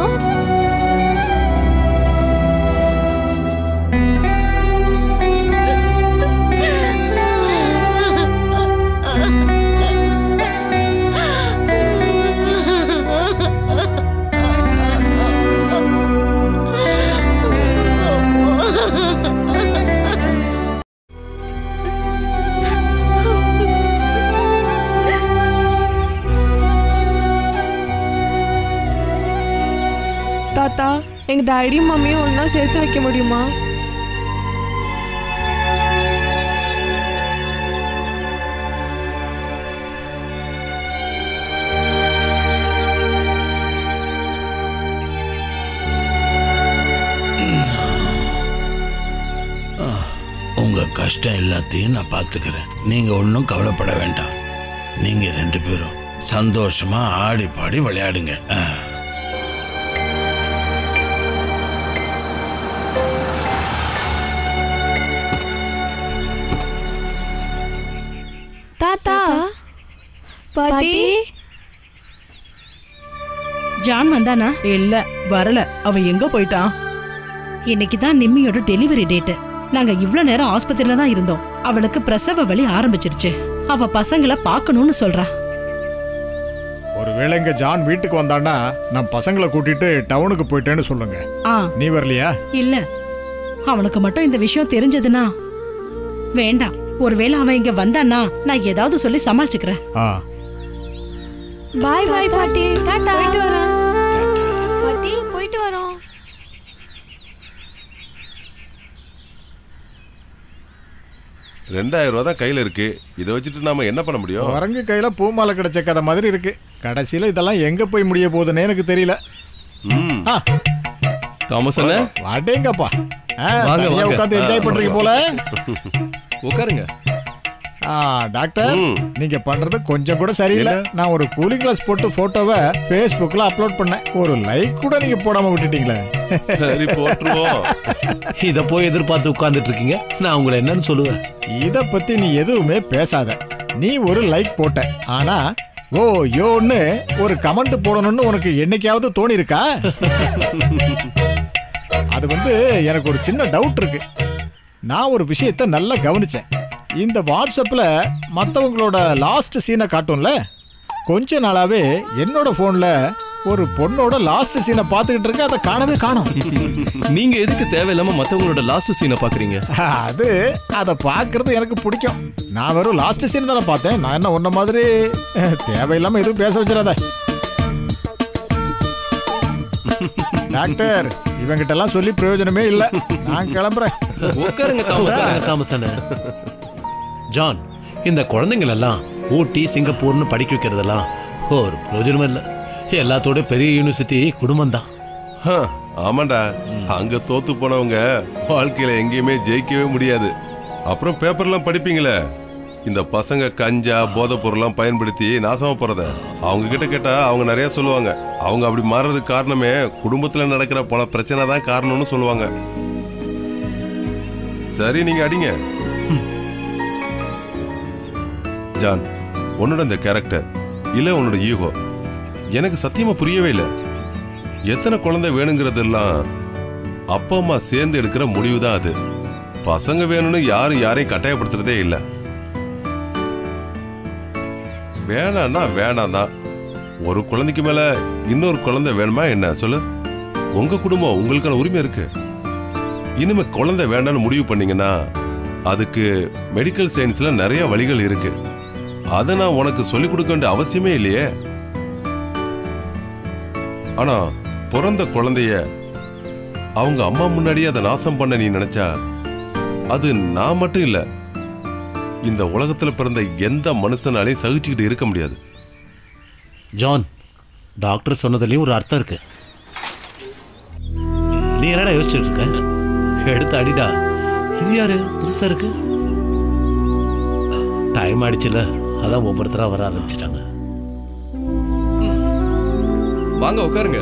தாத்தா எங்க டாடியும் மம்மியும் ஒண்ணா சேர்த்து வைக்க முடியுமா உங்க கஷ்டம் எல்லாத்தையும் நான் பார்த்துக்கிறேன் நீங்க ஒன்றும் கவலைப்பட வேண்டாம் நீங்க ரெண்டு பேரும் சந்தோஷமா ஆடி பாடி விளையாடுங்க ஆ. தாத்தா பாட்டி ஜான் வந்தானா இல்ல வரல அவ எங்க போயிட்டான் இன்னைக்கு தான் நிம்மியோட டெலிவரி டேட் நாங்க இவ்ளோ நேரம் ஆஸ்பத்திரியில தான் இருந்தோம் அவளுக்கு பிரசவ வலி ஆரம்பிச்சிருச்சு அவ பசங்களை பார்க்கணும்னு சொல்றா ஒருவேளை இங்க ஜான் வீட்டுக்கு வந்தான்னா நான் பசங்களை கூட்டிட்டு டவுனுக்கு போயிட்டேன்னு சொல்லுங்க ஆ நீ வரலையா இல்ல அவனுக்கு மட்டும் இந்த விஷயம் தெரிஞ்சதுன்னா வேண்டாம் ஒருவேளை அவன் இங்க வந்தான்னா நான் ஏதாவது சொல்லி சமாளிச்சுக்கிறேன் ஆ பாய் பாய் பாட்டி டாடா போயிட்டு வரோம் பாட்டி போயிட்டு வரோம் ரெண்டாயிரம் ரூபா தான் கையில இருக்கு இதை வச்சுட்டு நாம என்ன பண்ண முடியும் குரங்கு கையில பூமாலை கிடைச்ச கதை மாதிரி இருக்கு கடைசியில இதெல்லாம் எங்க போய் முடிய போகுதுன்னு எனக்கு தெரியல ம். ஆ, தாமஸ் அண்ணா அடேங்கப்பா ஆ, வாங்க, தனியா வாங்க. உட்காந்து என்ஜாய் பண்றீங்க போல உட்காருங்க ஆ, டாக்டர் ம். நீங்க பண்றது கொஞ்சம் கூட சரியில்லை என்ன? நான் ஒரு கூலிங் கிளாஸ் போட்டு போட்டோவை Facebookல அப்லோட் பண்ணேன் ஒரு லைக் கூட நீங்க போடாம விட்டுட்டீங்களே சரி போட்டுருவோம் இத போய் எதிர்பார்த்து உட்கார்ந்துட்டு இருக்கீங்க நான் உங்களை என்னன்னு சொல்லுவேன் இத பத்தி நீ எதுவுமே பேசாத நீ ஒரு லைக் போட்ட ஆனா ஓ யோன்னு ஒரு கமெண்ட் போடணும்னு உனக்கு என்னைக்காவது தோணி இருக்கா அது வந்து எனக்கு ஒரு சின்ன டவுட் இருக்கு நான் ஒரு விஷயத்த நல்லா கவனிச்சேன் இந்த வாட்ஸ்அப்ல மற்றவங்களோட லாஸ்ட் சீனை காட்டும்ல கொஞ்ச நாளாவே என்னோட போன்ல ஒரு பொண்ணோட லாஸ்ட் சீனை பார்த்துக்கிட்டு இருக்கேன் அதை காணவே காணோம் நீங்க எதுக்கு தேவையில்லாம மத்தவங்களோட லாஸ்ட் சீனை பாக்குறீங்க அது அதை பார்க்கறது எனக்கு பிடிக்கும் நான் வெறும் லாஸ்ட் சீன் தானே பார்த்தேன் நான் என்ன உன்ன மாதிரி அஹ், தேவையில்லாம எதுவும் பேச வச்சிடாத டாக்டர் இவங்கிட்ட எல்லாம் சொல்லி பிரயோஜனமே இல்லை நான் கிளம்புறேன் உட்காருங்க தாமஸ் அண்ணா. உட்காருங்க, தாமஸ் அண்ணா. ஜான் இந்த குழந்தைங்கள் எல்லாம் ஊட்டி சிங்கப்பூர்னு படிக்க வைக்கிறதெல்லாம் ஒரு பிரயோஜனமும் இல்லை எல்லாத்தோட பெரிய யூனிவர்சிட்டி குடும்பம் தான் ஹ, ஆமாண்டா அங்க தோத்து போனவங்க வாழ்க்கையில எங்கேயுமே ஜெயிக்கவே முடியாது அப்புறம் பேப்பர்லாம் படிப்பீங்களே இந்த பசங்க கஞ்சா போதைப் பொருள்லாம் பயன்படுத்தி நாசமா போறத அவங்க கிட்ட கேட்டா அவங்க நிறைய சொல்லுவாங்க அவங்க அப்படி மாறுறதுக்கு காரணமே குடும்பத்துல நடக்கிற பல பிரச்சனை தான் காரணம்னு சொல்லுவாங்க சரி நீங்க அடிங்க ஜான் உன்னோட இந்த கேரக்டர் இல்ல உன்னோட ஈகோ எனக்கு சத்தியமா புரியவே இல்லை எத்தனை குழந்தை வேணுங்கிறதெல்லாம் அப்பா அம்மா சேர்ந்து எடுக்கிற முடிவு தான் அது பசங்க வேணும்னு யாரும் யாரையும் கட்டாயப்படுத்துறதே இல்லை வேணான்னா வேணாம் தான் ஒரு குழந்தைக்கு மேல இன்னொரு குழந்தை வேணுமா என்ன சொல்லு உங்க குடும்பம் உங்களுக்கான உரிமை இருக்கு இனிமே குழந்தை வேண்டாம்னு முடிவு பண்ணீங்கன்னா அதுக்கு மெடிக்கல் சயின்ஸ்ல நிறைய வழிகள் இருக்கு அதை நான் உனக்கு சொல்லிக் கொடுக்க வேண்டிய அவசியமே இல்லையே ஆனா பிறந்த குழந்தைய அவங்க அம்மா முன்னாடியே அதை நாசம் பண்ண நீ நினைச்சா அது நான் மட்டும் இல்ல இந்த உலகத்துல பிறந்த எந்த மனுஷனாலையும் சகிச்சுக்கிட்டு இருக்க முடியாது ஜான் டாக்டர் சொன்னதுலயும் ஒரு அர்த்தம் இருக்கு நீ என்னடா யோசிச்சுட்டு இருக்க எடுத்து அடிடா இது யாரு புதுசா இருக்கு டைம் ஆயிடுச்சுல அதான் ஒவ்வொருத்தரா வர ஆரம்பிச்சிட்டாங்க வாங்க உட்காருங்க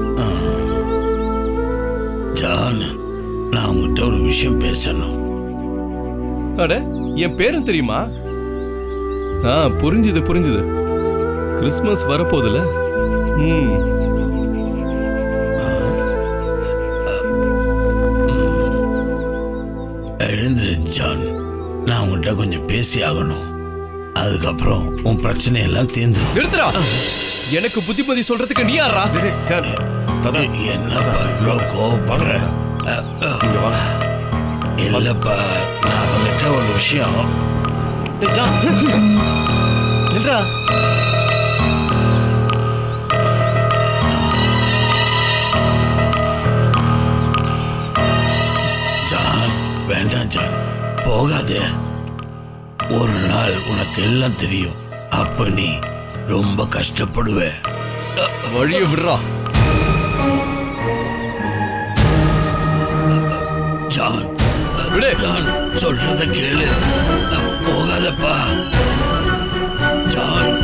ஜான் நான் உங்ககிட்ட ஒரு விஷயம் பேசணும் அட என் பேரும் தெரியுமா ஆ புரிஞ்சுது புரிஞ்சுது கிறிஸ்மஸ் வரப்போகுதுல ம் எழுந்துரு ஜான் நான் உங்ககிட்ட கொஞ்சம் பேசி ஆகணும் அதுக்கப்புறம் உன் பிரச்சனையெல்லாம் தீர்ந்துடும் நிறுத்துறா எனக்கு புத்திமதி சொல்றதுக்கு நீ யாரா என்னப்பா இவ்வளோ கோவப்படுற இல்லப்பா நான் அவங்ககிட்ட ஒரு விஷயம் டேய் ஜான் நில்றா ஜான் வேண்டாம் ஜான் போகாதே ஒரு நாள் உனக்கு எல்லாம் தெரியும் அப்ப நீ ரொம்ப கஷ்டப்படுவ வழிய விடுறா ஜான் ஜான் சொல்றத கேளு போகாதப்பா ஜான்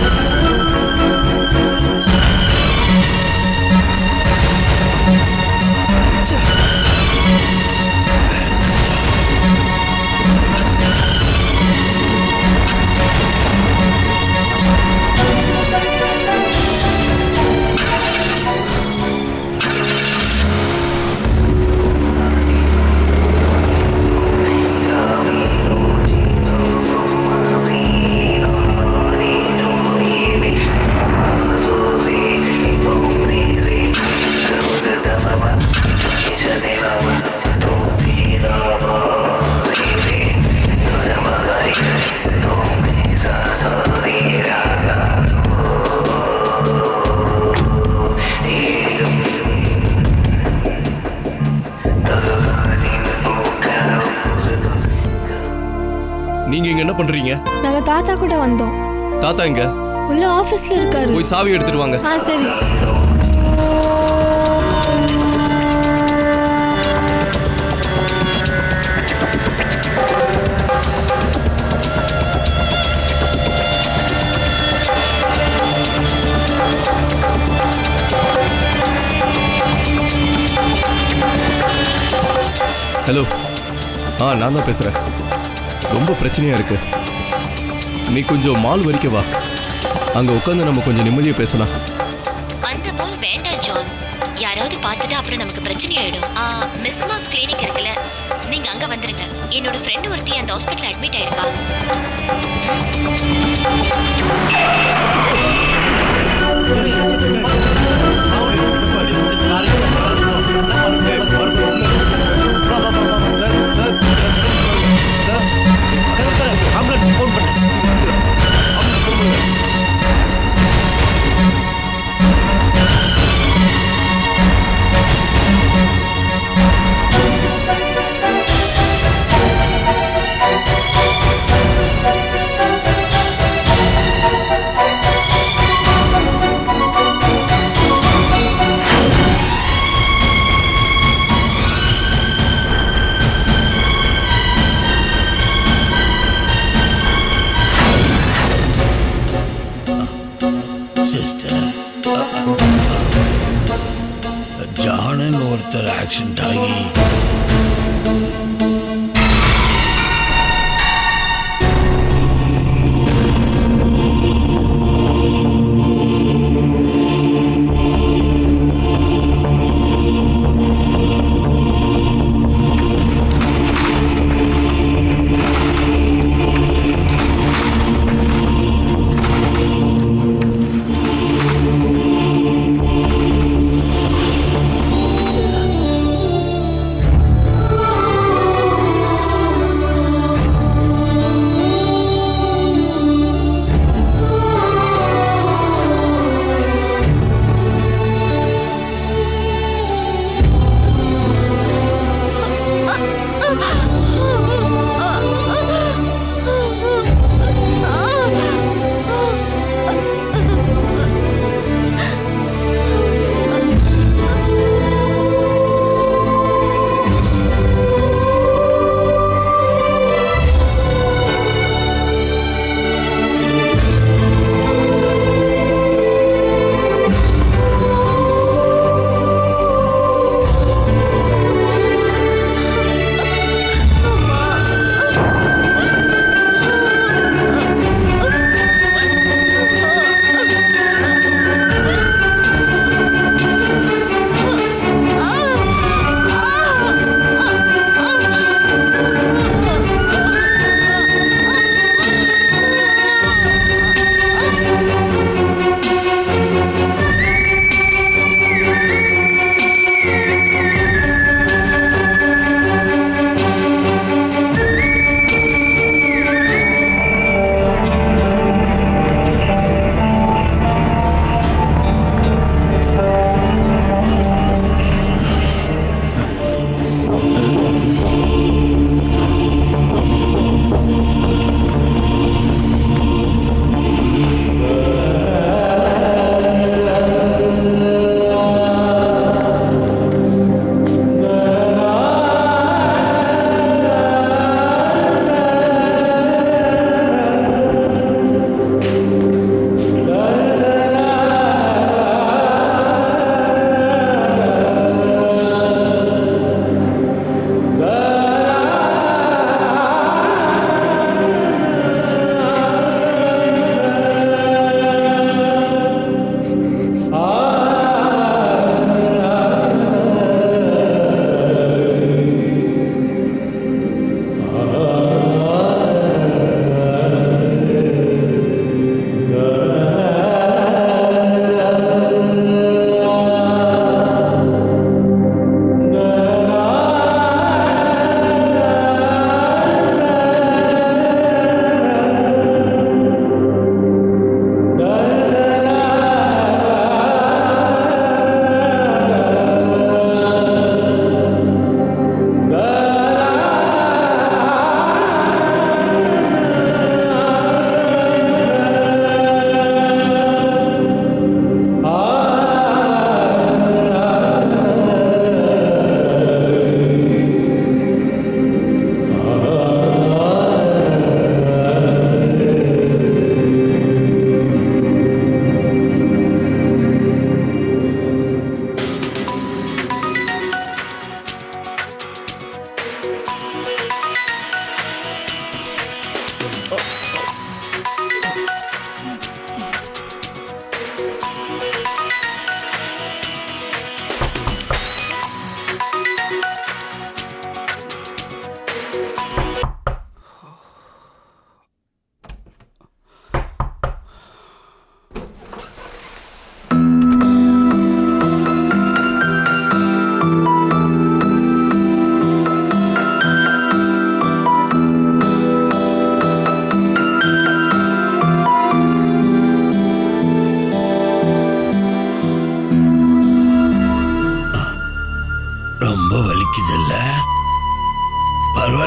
நீங்க இங்க என்ன பண்றீங்க நாங்க தாத்தா கூட வந்தோம் தாத்தா எங்க உள்ள ஆபீஸ்ல இருக்காரு போய் சாவி எடுத்துட்டு வாங்க ஆ சரி ஹலோ ஆ நான் தான் பேசுறேன் ரொம்ப பிரச்சனையா இருக்கு நீ கொஞ்சம் மால் வரைக்கும் வா அங்க உட்காந்து நம்ம கொஞ்சம் நிம்மதியா பேசலாம் அந்த போல் வேண்டாம் ஜான் யாராவது பார்த்துட்டு அப்புறம் நமக்கு பிரச்சனை ஆயிடும் ஆ, மிஸ் மாஸ் கிளினிக் இருக்குல்ல நீங்க அங்க வந்துருங்க என்னோட ஃப்ரெண்ட் ஒருத்தி அந்த ஹாஸ்பிட்டல் அட்மிட் ஆயிருக்கா சிஸ்டர் ஜானன் ஒருத்தர் ஆக்சிடென்ட் ஆகி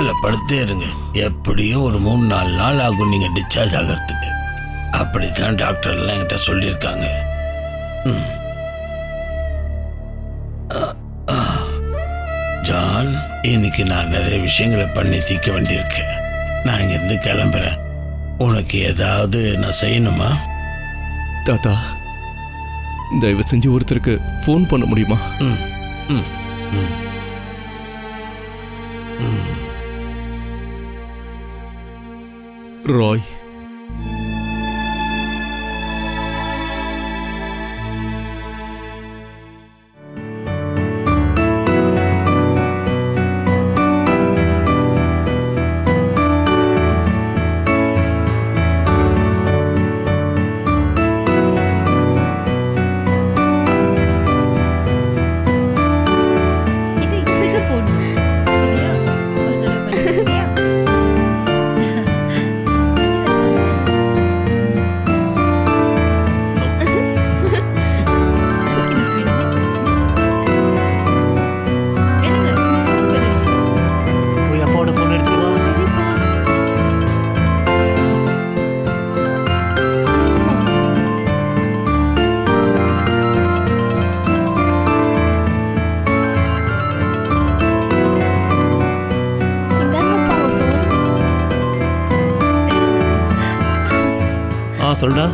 கவலைப்படுத்தே இருங்க எப்படியும் ஒரு மூணு நாலு நாள் ஆகும் நீங்க டிஸ்சார்ஜ் ஆகிறதுக்கு அப்படித்தான் டாக்டர் எல்லாம் என்கிட்ட சொல்லியிருக்காங்க ம். அ, ஆ. ஜான் இன்னைக்கு நான் நிறைய விஷயங்களை பண்ணி தீர்க்க வேண்டியிருக்கு நான் இங்கிருந்து கிளம்புறேன் உனக்கு ஏதாவது நான் செய்யணுமா தாத்தா தயவு செஞ்சு ஒருத்தருக்கு ஃபோன் பண்ண முடியுமா ம் ம் ம் ராய் இது இப்படிதான் போடணும் சரியா ஒரு தடவை பண்ணு, சரியா? சரியா சொன்னேன். என்னங்க, phone பேர் எடுத்துட்டு போய் அப்பாவோட ஃபோன் எடுத்துட்டு வா இந்தாங்கப்பா உங்க phone. ஆ சொல்டா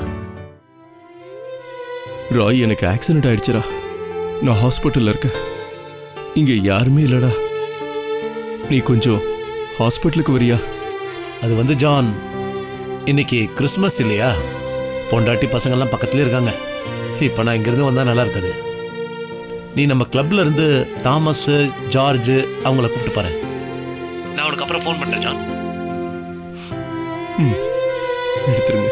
ராய் எனக்கு ஆக்சிடென்ட் ஆயிடுச்சுடா நான் ஹாஸ்பிட்டல்ல இருக்கேன் இங்க யாருமே இல்லடா நீ கொஞ்சம் ஹாஸ்பிட்டலுக்கு வரியா அது வந்து ஜான் இன்னைக்கு கிறிஸ்மஸ் இல்லையா பொண்டாட்டி பசங்கள்லாம் பக்கத்துலேயே இருக்காங்க இப்போ நான் இங்கேருந்து வந்தால் நல்லா இருக்காது நீ நம்ம கிளப்ல இருந்து தாமஸ் ஜார்ஜ் அவங்கள கூப்பிட்டு பாரு நான் உனக்கு அப்புறம் ஃபோன் பண்ணுறேன் ஜான் ம் எடுத்துருங்க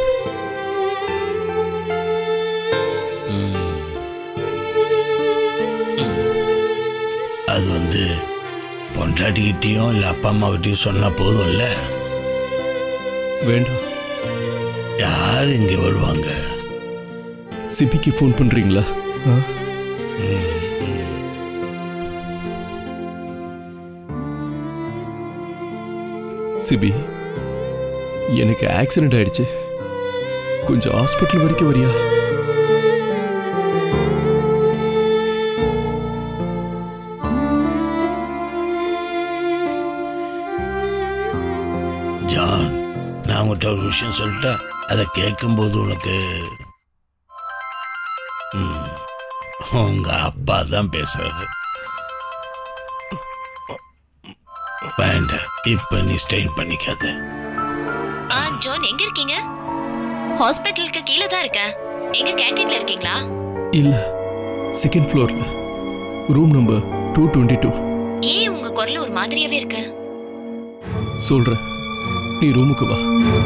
அது வந்து பொண்டாட்டிக்கிட்டேயும் இல்லை அப்பா அம்மாக்கிட்டையும் சொன்னா போதும்ல வேண்டாம் யார் இங்கே வருவாங்க சிபிக்கு ஃபோன் பண்றீங்களா ஆ? சிபி எனக்கு ஆக்சிடென்ட் ஆயிடுச்சு கொஞ்சம் ஹாஸ்பிட்டல் வரைக்கும் வரியா ஜான் நான் உங்கள்கிட்ட ஒரு விஷயம் சொல்லிட்டேன் அதை கேட்கும்போது உனக்கு ம், உங்க அப்பா தான் பேசுறது வேண்டாம் இப்ப நீ ஸ்டெயின் பண்ணிக்காத ஆ ஜோன் எங்க இருக்கீங்க ஹாஸ்பிட்டலுக்கு கீழே தான் இருக்கேன் எங்க கேண்டீன்ல இருக்கீங்களா இல்ல செகண்ட் ஃப்ளோர்ல room number two twenty two ஏன் உங்க குரல் ஒரு மாதிரியாவே இருக்கு சொல்றேன் நீ ரூமுக்கு வா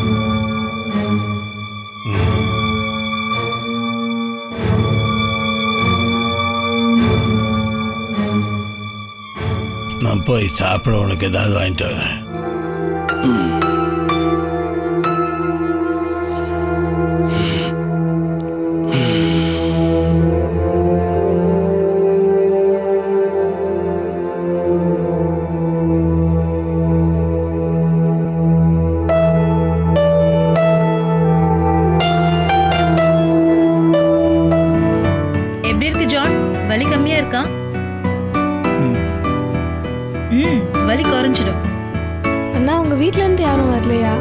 நான் போய் சாப்பிட உனக்கு ஏதாவது வாங்கிட்டு வரேன் எப்படி இருக்கு ஜான் வலி கம்மியா இருக்கா ம் வலி குறைஞ்சிடும் அண்ணா உங்க வீட்ல இருந்து யாரும் வரலையா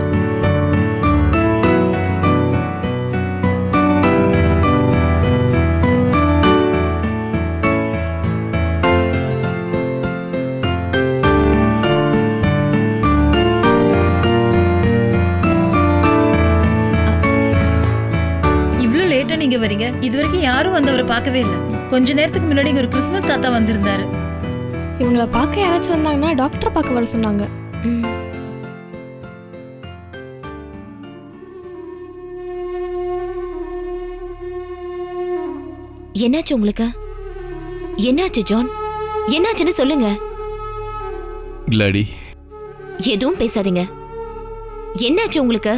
இவ்ளோ லேட்டா நீங்க வரீங்க இது வரைக்கும் யாரும் வந்து அவரை பார்க்கவே இல்லை கொஞ்ச நேரத்துக்கு முன்னாடி இங்க ஒரு கிறிஸ்மஸ் தாத்தா வந்திருந்தாரு இவங்கள பார்க்க யாராச்சும் வந்தாங்கன்னா டாக்டர் பார்க்க வர சொன்னாங்க ம். என்னாச்சு உங்களுக்கு என்னாச்சு ஜான் என்னாச்சுன்னு சொல்லுங்க கிளாடி எதுவும் பேசாதீங்க என்னாச்சு உங்களுக்கு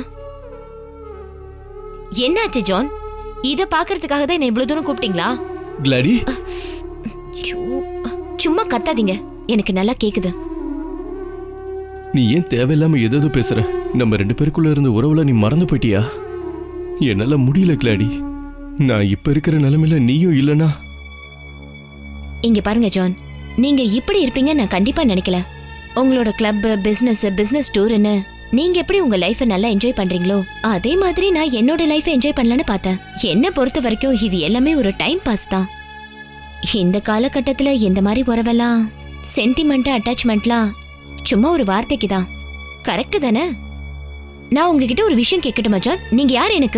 என்னாச்சு ஜான் இத பாக்குறதுக்காக தான் என்ன இவ்வளவு தூரம் கூப்பிட்டீங்களா கிளாடி ஐயோ, சும்மா கத்தாதீங்க எனக்கு நல்லா கேக்குது நீ ஏன் தேவையில்லாம எதோ பேசுற நம்ம ரெண்டு பேருக்குள்ள இருந்த உறவுல நீ மறந்து போயிட்டியா என்னால முடியல கிளாடி நான் இப்ப இருக்கிற நிலைமையில நீயும் இல்லனா இங்க பாருங்க ஜான் நீங்க இப்படி இருப்பீங்க நான் கண்டிப்பா நினைக்கல உங்களோட கிளப் பிசினஸ் பிசினஸ் டூர்னு நீங்க எப்படி உங்க லைஃபை நல்லா என்ஜாய் பண்றீங்களோ அதே மாதிரி நான் என்னோட லைஃபை என்ஜாய் பண்ணலான்னு பார்த்தேன் என்ன பொறுத்த வரைக்கும் இது எல்லாமே ஒரு டைம் பாஸ் தான் இந்த காலகட்டத்துல இந்த மாதிரி உறவெல்லாம் சென்டிமெண்ட் அட்டாச்மெண்ட்லாம் சும்மா ஒரு வார்த்தைக்கு தான் கரெக்ட் தானே நான் உங்ககிட்ட ஒரு விஷயம் கேட்கட்டுமா ஜான் நீங்க யார் எனக்கு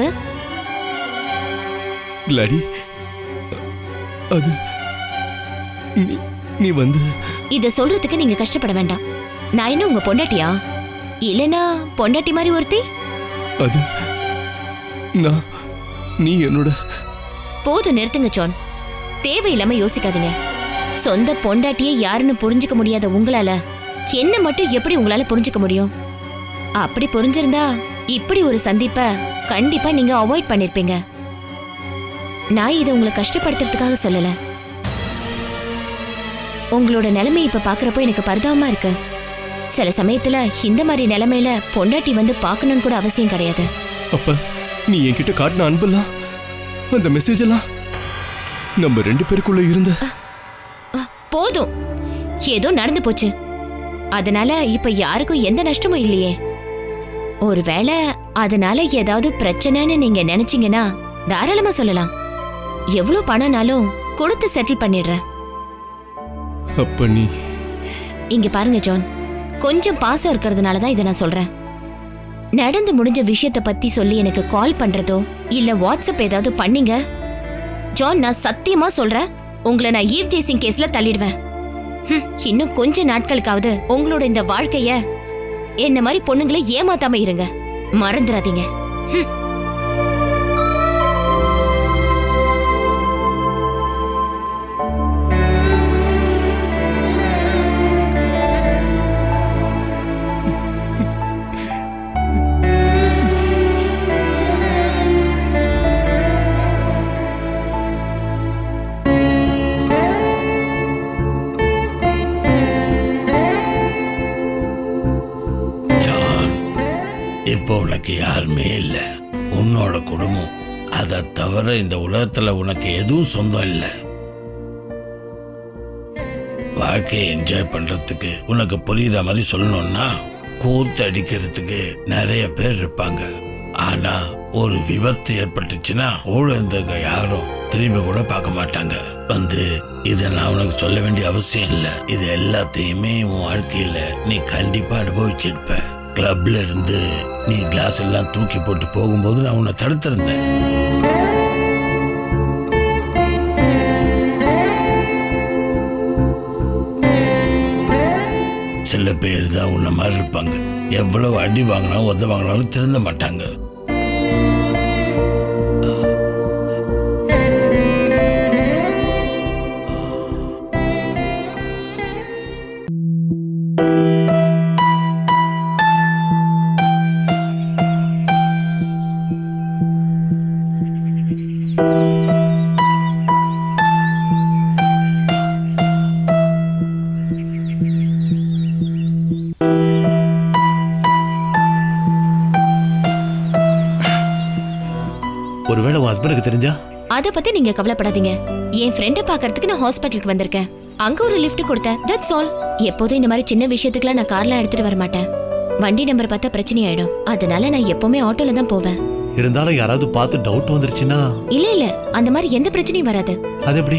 கிளாடி அது நீ நீ வந்து இத சொல்றதுக்கு நீங்க கஷ்டப்பட வேண்டாம் நான் என்ன உங்க பொண்டாட்டியா இல்லனா பொண்டாட்டி மாதிரி ஒருத்தி அது நான் நீ என்னோட போதும் நிறுத்துங்க ஜான் தேவையில்லாம யோசிக்காதீங்க சொந்த பொண்டாட்டியே யாருன்னு புரிஞ்சுக்க முடியாத உங்களால என்ன மட்டும் எப்படி உங்களால புரிஞ்சுக்க முடியும் அப்படி புரிஞ்சிருந்தா இப்படி ஒரு சந்திப்ப கண்டிப்பா நீங்க அவாய்ட் பண்ணிருப்பீங்க நான் இதை உங்களை கஷ்டப்படுத்துறதுக்காக சொல்லல உங்களோட நிலைமை இப்ப பாக்குறப்போ எனக்கு பரிதாபமா இருக்கு சில சமயத்துல இந்த மாதிரி நிலைமையில பொண்டாட்டி வந்து பார்க்கணும்னு கூட அவசியம் கிடையாது அப்ப நீ என்கிட்ட காட்டின அன்பெல்லாம் அந்த மெசேஜ் எல்லாம் நம்ம ரெண்டு பேருக்குள்ள இருந்த போதும் ஏதோ நடந்து போச்சு அதனால இப்ப யாருக்கும் எந்த நஷ்டமும் இல்லையே ஒருவேளை அதனால ஏதாவது பிரச்சனைன்னு நீங்க நினைச்சீங்கன்னா தாராளமா சொல்லலாம் எவ்வளவு பணம்னாலும் கொடுத்து செட்டில் பண்ணிடுறேன் அப்ப நீ இங்க பாருங்க ஜான் கொஞ்சம் பாசம் இருக்கிறதுனால தான் இதை நான் சொல்றேன் நடந்து முடிஞ்ச விஷயத்த பத்தி சொல்லி எனக்கு கால் பண்றதோ இல்ல வாட்ஸ்அப் ஏதாவது பண்ணீங்க ஜான் நான் சத்தியமா சொல்றேன் உங்களை நான் ஈவ் டேசிங் கேஸ்ல தள்ளிடுவேன் ஹம், இன்னும் கொஞ்ச நாட்களுக்காவது உங்களோட இந்த வாழ்க்கைய என்ன மாதிரி பொண்ணுங்களை ஏமாத்தாம இருங்க மறந்துடாதீங்க ஹம். ஜான் இப்போ உனக்கு யாருமே இல்லை உன்னோட குடும்பம் அதை தவிர இந்த உலகத்துல உனக்கு எதுவும் சொந்தம் இல்லை வாழ்க்கையை என்ஜாய் பண்றதுக்கு உனக்கு புரியுற மாதிரி சொல்லணும்னா கூத்து அடிக்கிறதுக்கு நிறைய பேர் இருப்பாங்க ஆனா ஒரு விபத்து ஏற்பட்டுச்சுன்னா கூட இருந்தவங்க யாரும் திரும்பி கூட பார்க்க மாட்டாங்க வந்து இதை நான் உனக்கு சொல்ல வேண்டிய அவசியம் இல்லை இது எல்லாத்தையுமே உன் வாழ்க்கையில நீ கண்டிப்பா அனுபவிச்சிருப்ப கிளப்ல இருந்து நீ கிளாஸ் எல்லாம் தூக்கி போட்டு போகும்போது நான் உன்னை தடுத்திருந்தேன் சில பேர் தான் உன்ன மாதிரி இருப்பாங்க எவ்வளவு அடி வாங்கினாலும் உத வாங்கினாலும் திருந்த மாட்டாங்க ஒருவேளை உன் ஹஸ்பண்டுக்கு தெரிஞ்சா அத பத்தி நீங்க கவலைப்படாதீங்க என் ஃப்ரெண்ட பாக்குறதுக்கு நான் ஹாஸ்பிட்டலுக்கு வந்திருக்கேன் அங்க ஒரு லிஃப்ட் கொடுத்தேன் தட்ஸ் ஆல் எப்போதும் இந்த மாதிரி சின்ன விஷயத்துக்குலாம் நான் கார்ல எடுத்துட்டு வர மாட்டேன் வண்டி நம்பர் பார்த்தா பிரச்சனை ஆயிடும் அதனால நான் எப்பவுமே ஆட்டோல தான் போவேன் இருந்தாலும் யாராவது பார்த்து டவுட் வந்துருச்சுன்னா இல்ல இல்ல அந்த மாதிரி எந்த பிரச்சனையும் வராது அது எப்படி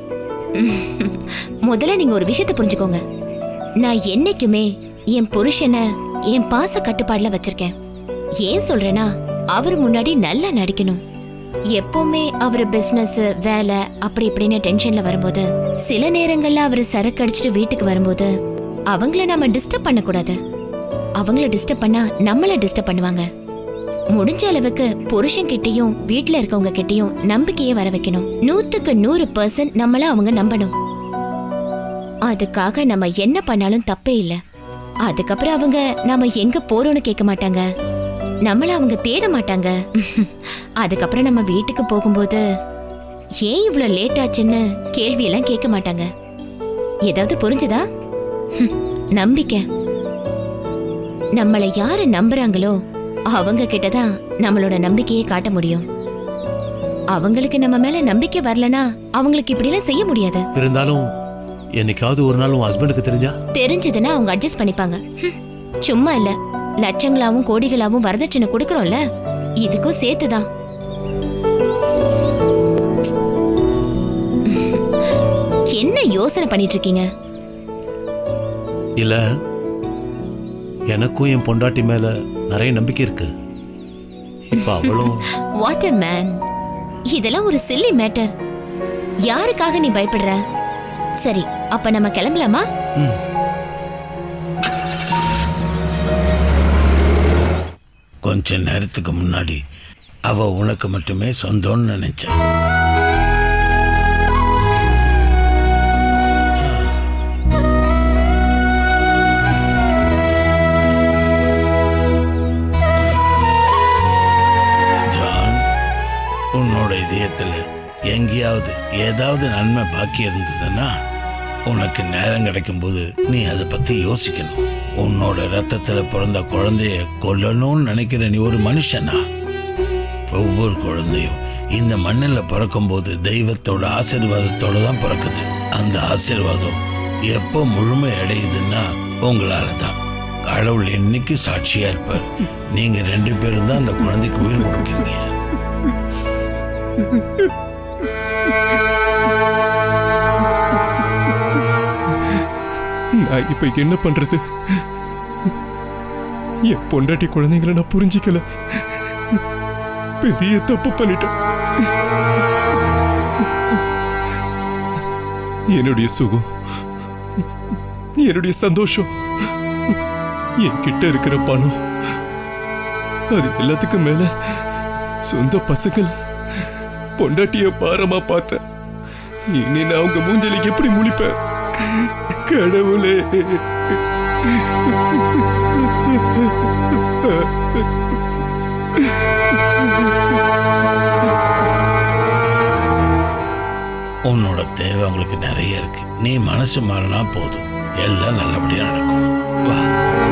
முதல்ல நீங்க ஒரு விஷயத்தை புரிஞ்சுக்கோங்க நான் என்னைக்குமே என் புருஷனை என் பாச கட்டுப்பாடுல வச்சிருக்கேன் ஏன் சொல்றேன்னா அவர் முன்னாடி நல்லா நடிக்கணும் எப்பவுமே அவர் பிசினஸ் வேலை அப்படி இப்படின்னு டென்ஷன்ல வரும்போது சில நேரங்கள்ல அவர் சரக்கு அடிச்சிட்டு வீட்டுக்கு வரும்போது அவங்கள நாம டிஸ்டர்ப் பண்ணக்கூடாது அவங்கள டிஸ்டர்ப் பண்ணா நம்மள டிஸ்டர்ப் பண்ணுவாங்க முடிஞ்ச அளவுக்கு புருஷன் கிட்டயும் வீட்ல இருக்கவங்க கிட்டயும் நம்பிக்கையை வர வைக்கணும் நூத்துக்கு நூறு பர்சன்ட் நம்மள அவங்க நம்பணும் அதுக்காக நம்ம என்ன பண்ணாலும் தப்பே இல்ல அதுக்கப்புறம் அவங்க நாம எங்க போறோம்னு கேட்க மாட்டாங்க நம்மள அவங்க தேட மாட்டாங்க அதுக்கப்புறம் நம்ம வீட்டுக்கு போகும்போது ஏன் இவ்ளோ லேட் ஆச்சுன்னு கேள்வி எல்லாம் கேட்க மாட்டாங்க ஏதாவது புரிஞ்சுதா ஹம், நம்பிக்கை நம்மள யாரு நம்புறாங்களோ அவங்க கிட்ட தான் நம்மளோட நம்பிக்கையை காட்ட முடியும் அவங்களுக்கு நம்ம மேல நம்பிக்கை வரலனா அவங்களுக்கு இப்படிலாம் செய்ய முடியாது இருந்தாலும் என்னைக்காவது ஒரு நாள் உன் ஹஸ்பண்டுக்கு தெரிஞ்சா தெரிஞ்சதுன்னா அவங்க அட்ஜஸ்ட் பண்ணிப்பாங்க ஹம், சும்மா இல்ல லட்சங்களாவும் கோடிகளாவும் வரதட்சணை கொடுக்கறோம்ல இதுக்கும் சேர்த்துதான் என்ன யோசனை பண்ணிட்டு இருக்கீங்க இல்ல எனக்கும் என் பொண்டாட்டி மேல நிறைய நம்பிக்கை இருக்கு இப்ப அவளும் வாட் a மேன் இதெல்லாம் ஒரு சில்லி மேட்டர் யாருக்காக நீ பயப்படுற சரி அப்ப நம்ம கிளம்பலாமா கொஞ்ச நேரத்துக்கு முன்னாடி அவ உனக்கு மட்டுமே சொந்தம்னு நினைச்சேன் ஜான் உன்னோட இதயத்துல எங்கேயாவது ஏதாவது நன்மை பாக்கி இருந்ததுன்னா உனக்கு நேரம் கிடைக்கும்போது நீ அதை பத்தி யோசிக்கணும் உன்னோட ரத்தத்துல பிறந்த குழந்தைய கொல்லணும்னு நினைக்கிற நீ ஒரு மனுஷனா ஒவ்வொரு குழந்தையும் இந்த மண்ணில் பிறக்கும்போது தெய்வத்தோட ஆசீர்வாதத்தோட தான் பிறக்குது அந்த ஆசீர்வாதம் எப்போ முழுமை அடையுதுன்னா உங்களால தான் கடவுள் என்னைக்கு சாட்சியா இருப்பார் நீங்க ரெண்டு பேரும் தான் அந்த குழந்தைக்கு உயிர் கொடுக்குறீங்க நான் இப்ப என்ன பண்றது என் பொண்டாட்டி குழந்தைங்களை நான் புரிஞ்சிக்கல பெரிய தப்பு பண்ணிட்டேன் என்னுடைய சுகம் என்னுடைய சந்தோஷம் என்கிட்ட இருக்கிற பணம் அது எல்லாத்துக்கும் மேல சொந்த பசங்கள் பொண்டாட்டிய பாரமா பார்த்தேன் இனி நான் உங்க மூஞ்சலிக்கு எப்படி முழிப்பேன் கடவுளே உன்னோட தேவை அவங்களுக்கு நிறைய இருக்கு நீ மனசு மாறினா போதும் எல்லாம் நல்லபடியா நடக்கும் வா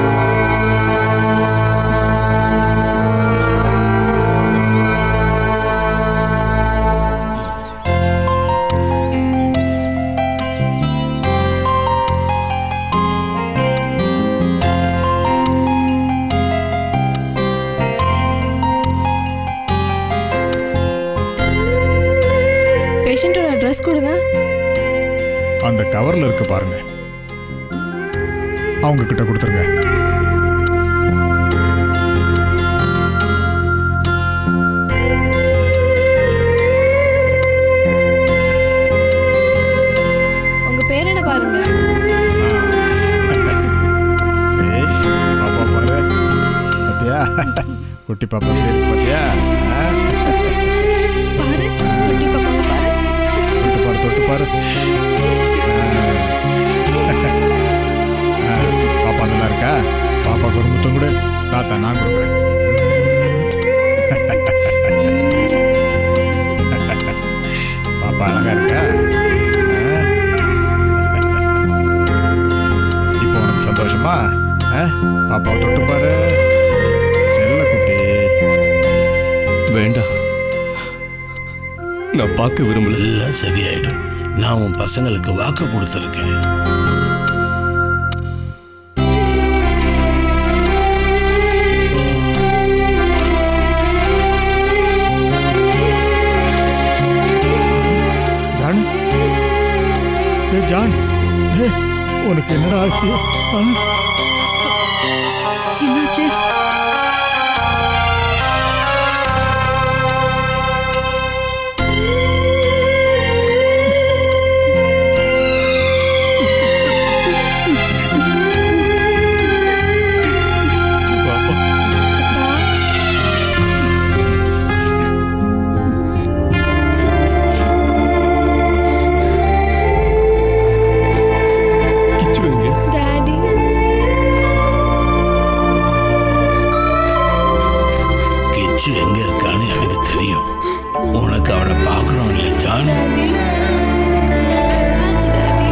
பேஷண்ட்டோட அட்ரஸ் கொடுங்க அந்த கவர்ல இருக்கு பாருங்க அவங்க கிட்ட கொடுத்துருங்க உங்க பேர் என்ன பாருங்க ஏய், பாப்பா பாரு பாத்தியா குட்டி பாப்பா எப்படி இருக்கு பாத்தியா ஆ? பாரு குட்டி பாப்பாவை பாரு தொட்டு பாரு தொட்டு பாரு ஆ. ஆ, பாப்பா நல்லா இருக்கா பாப்பா ஒரு முத்தம் கொடு தாத்தா நான் கொடுக்குறேன் பாப்பா அழகா இருக்கா ஆ? இப்போ உனக்கு சந்தோஷமா ஆ? பாப்பாவை தொட்டு பாரு செல்ல குட்டி வேண்டாம் நான் பார்க்க விரும்பல எல்லாம் சரியாயிடும் நான் உன் பசங்களுக்கு வாக்கு கொடுத்துருக்கேன் ஜான் ஏ ஜான் ஏ உனக்கு என்னடா ஆச்சு ஆ? என்னாச்சு பாப்பா கிச்சு வைங்க டாடி கிச்சு எங்க இருக்கான்னு எனக்கு தெரியும் உனக்கு அவளை பார்க்கணும் இல்லை ஜான் டாடி என்னாச்சு டாடி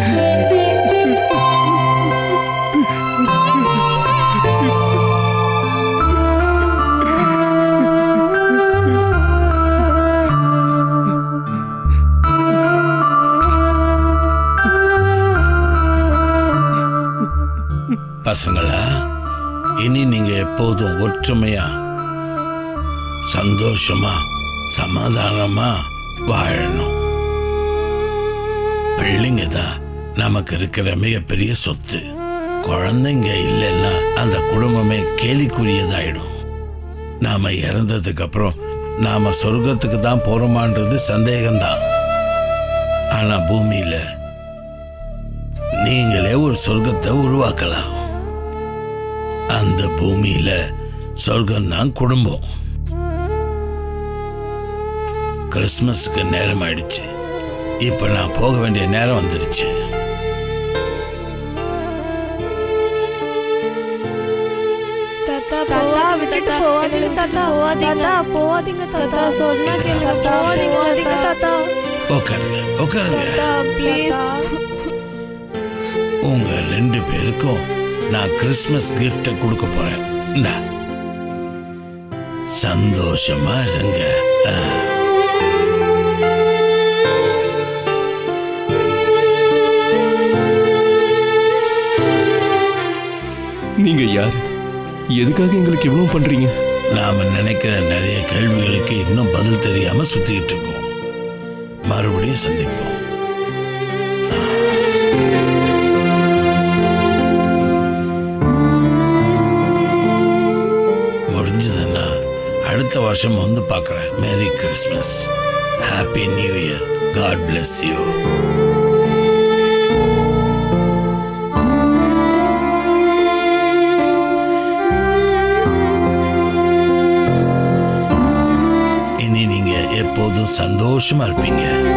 பசங்களா இனி நீங்க எப்போதும் ஒற்றுமையா சந்தோஷமா சமாதானமா வாழணும் பிள்ளைங்க தான் நமக்கு இருக்கிற மிகப்பெரிய சொத்து குழந்தைங்க இல்லைன்னா அந்த குடும்பமே கேலிக்குரியதாயிடும் நாம இறந்ததுக்கு அப்புறம் நாம சொர்க்கத்துக்கு தான் போறோமான்றது சந்தேகம்தான் ஆனா பூமியில நீங்களே ஒரு சொர்க்கத்தை உருவாக்கலாம் அந்த பூமியில சொர்க்கம் தான் குடும்பம் கிறிஸ்மஸ்க்கு நேரம் ஆயிடுச்சு இப்ப நான் போக வேண்டிய நேரம் வந்துடுச்சு தாத்தா தாத்தா விட்டுட்டு போவாதீங்க தாத்தா போவாதீங்க போவாதீங்க தாத்தா சொன்னா கேளுங்க போவாதீங்க தாத்தா உட்காருங்க உட்காருங்க தாத்தா ப்ளீஸ் உங்க ரெண்டு பேருக்கும் நான் கிறிஸ்மஸ் gift கொடுக்க போறேன் இந்தா சந்தோஷமா இருங்க ஆ. நீங்க யார் எதுக்காக எங்களுக்கு இவ்வளவு பண்றீங்க நாம நினைக்கிற நிறைய கேள்விகளுக்கு இன்னும் பதில் தெரியாம சுத்திக்கிட்டு இருக்கோம் மறுபடியும் சந்திப்போம் முடிஞ்சதுன்னா அடுத்த வருஷம் வந்து பார்க்குறேன் merry Christmas happy new year God bless you இனி நீங்க எப்போதும் சந்தோஷமா இருப்பீங்க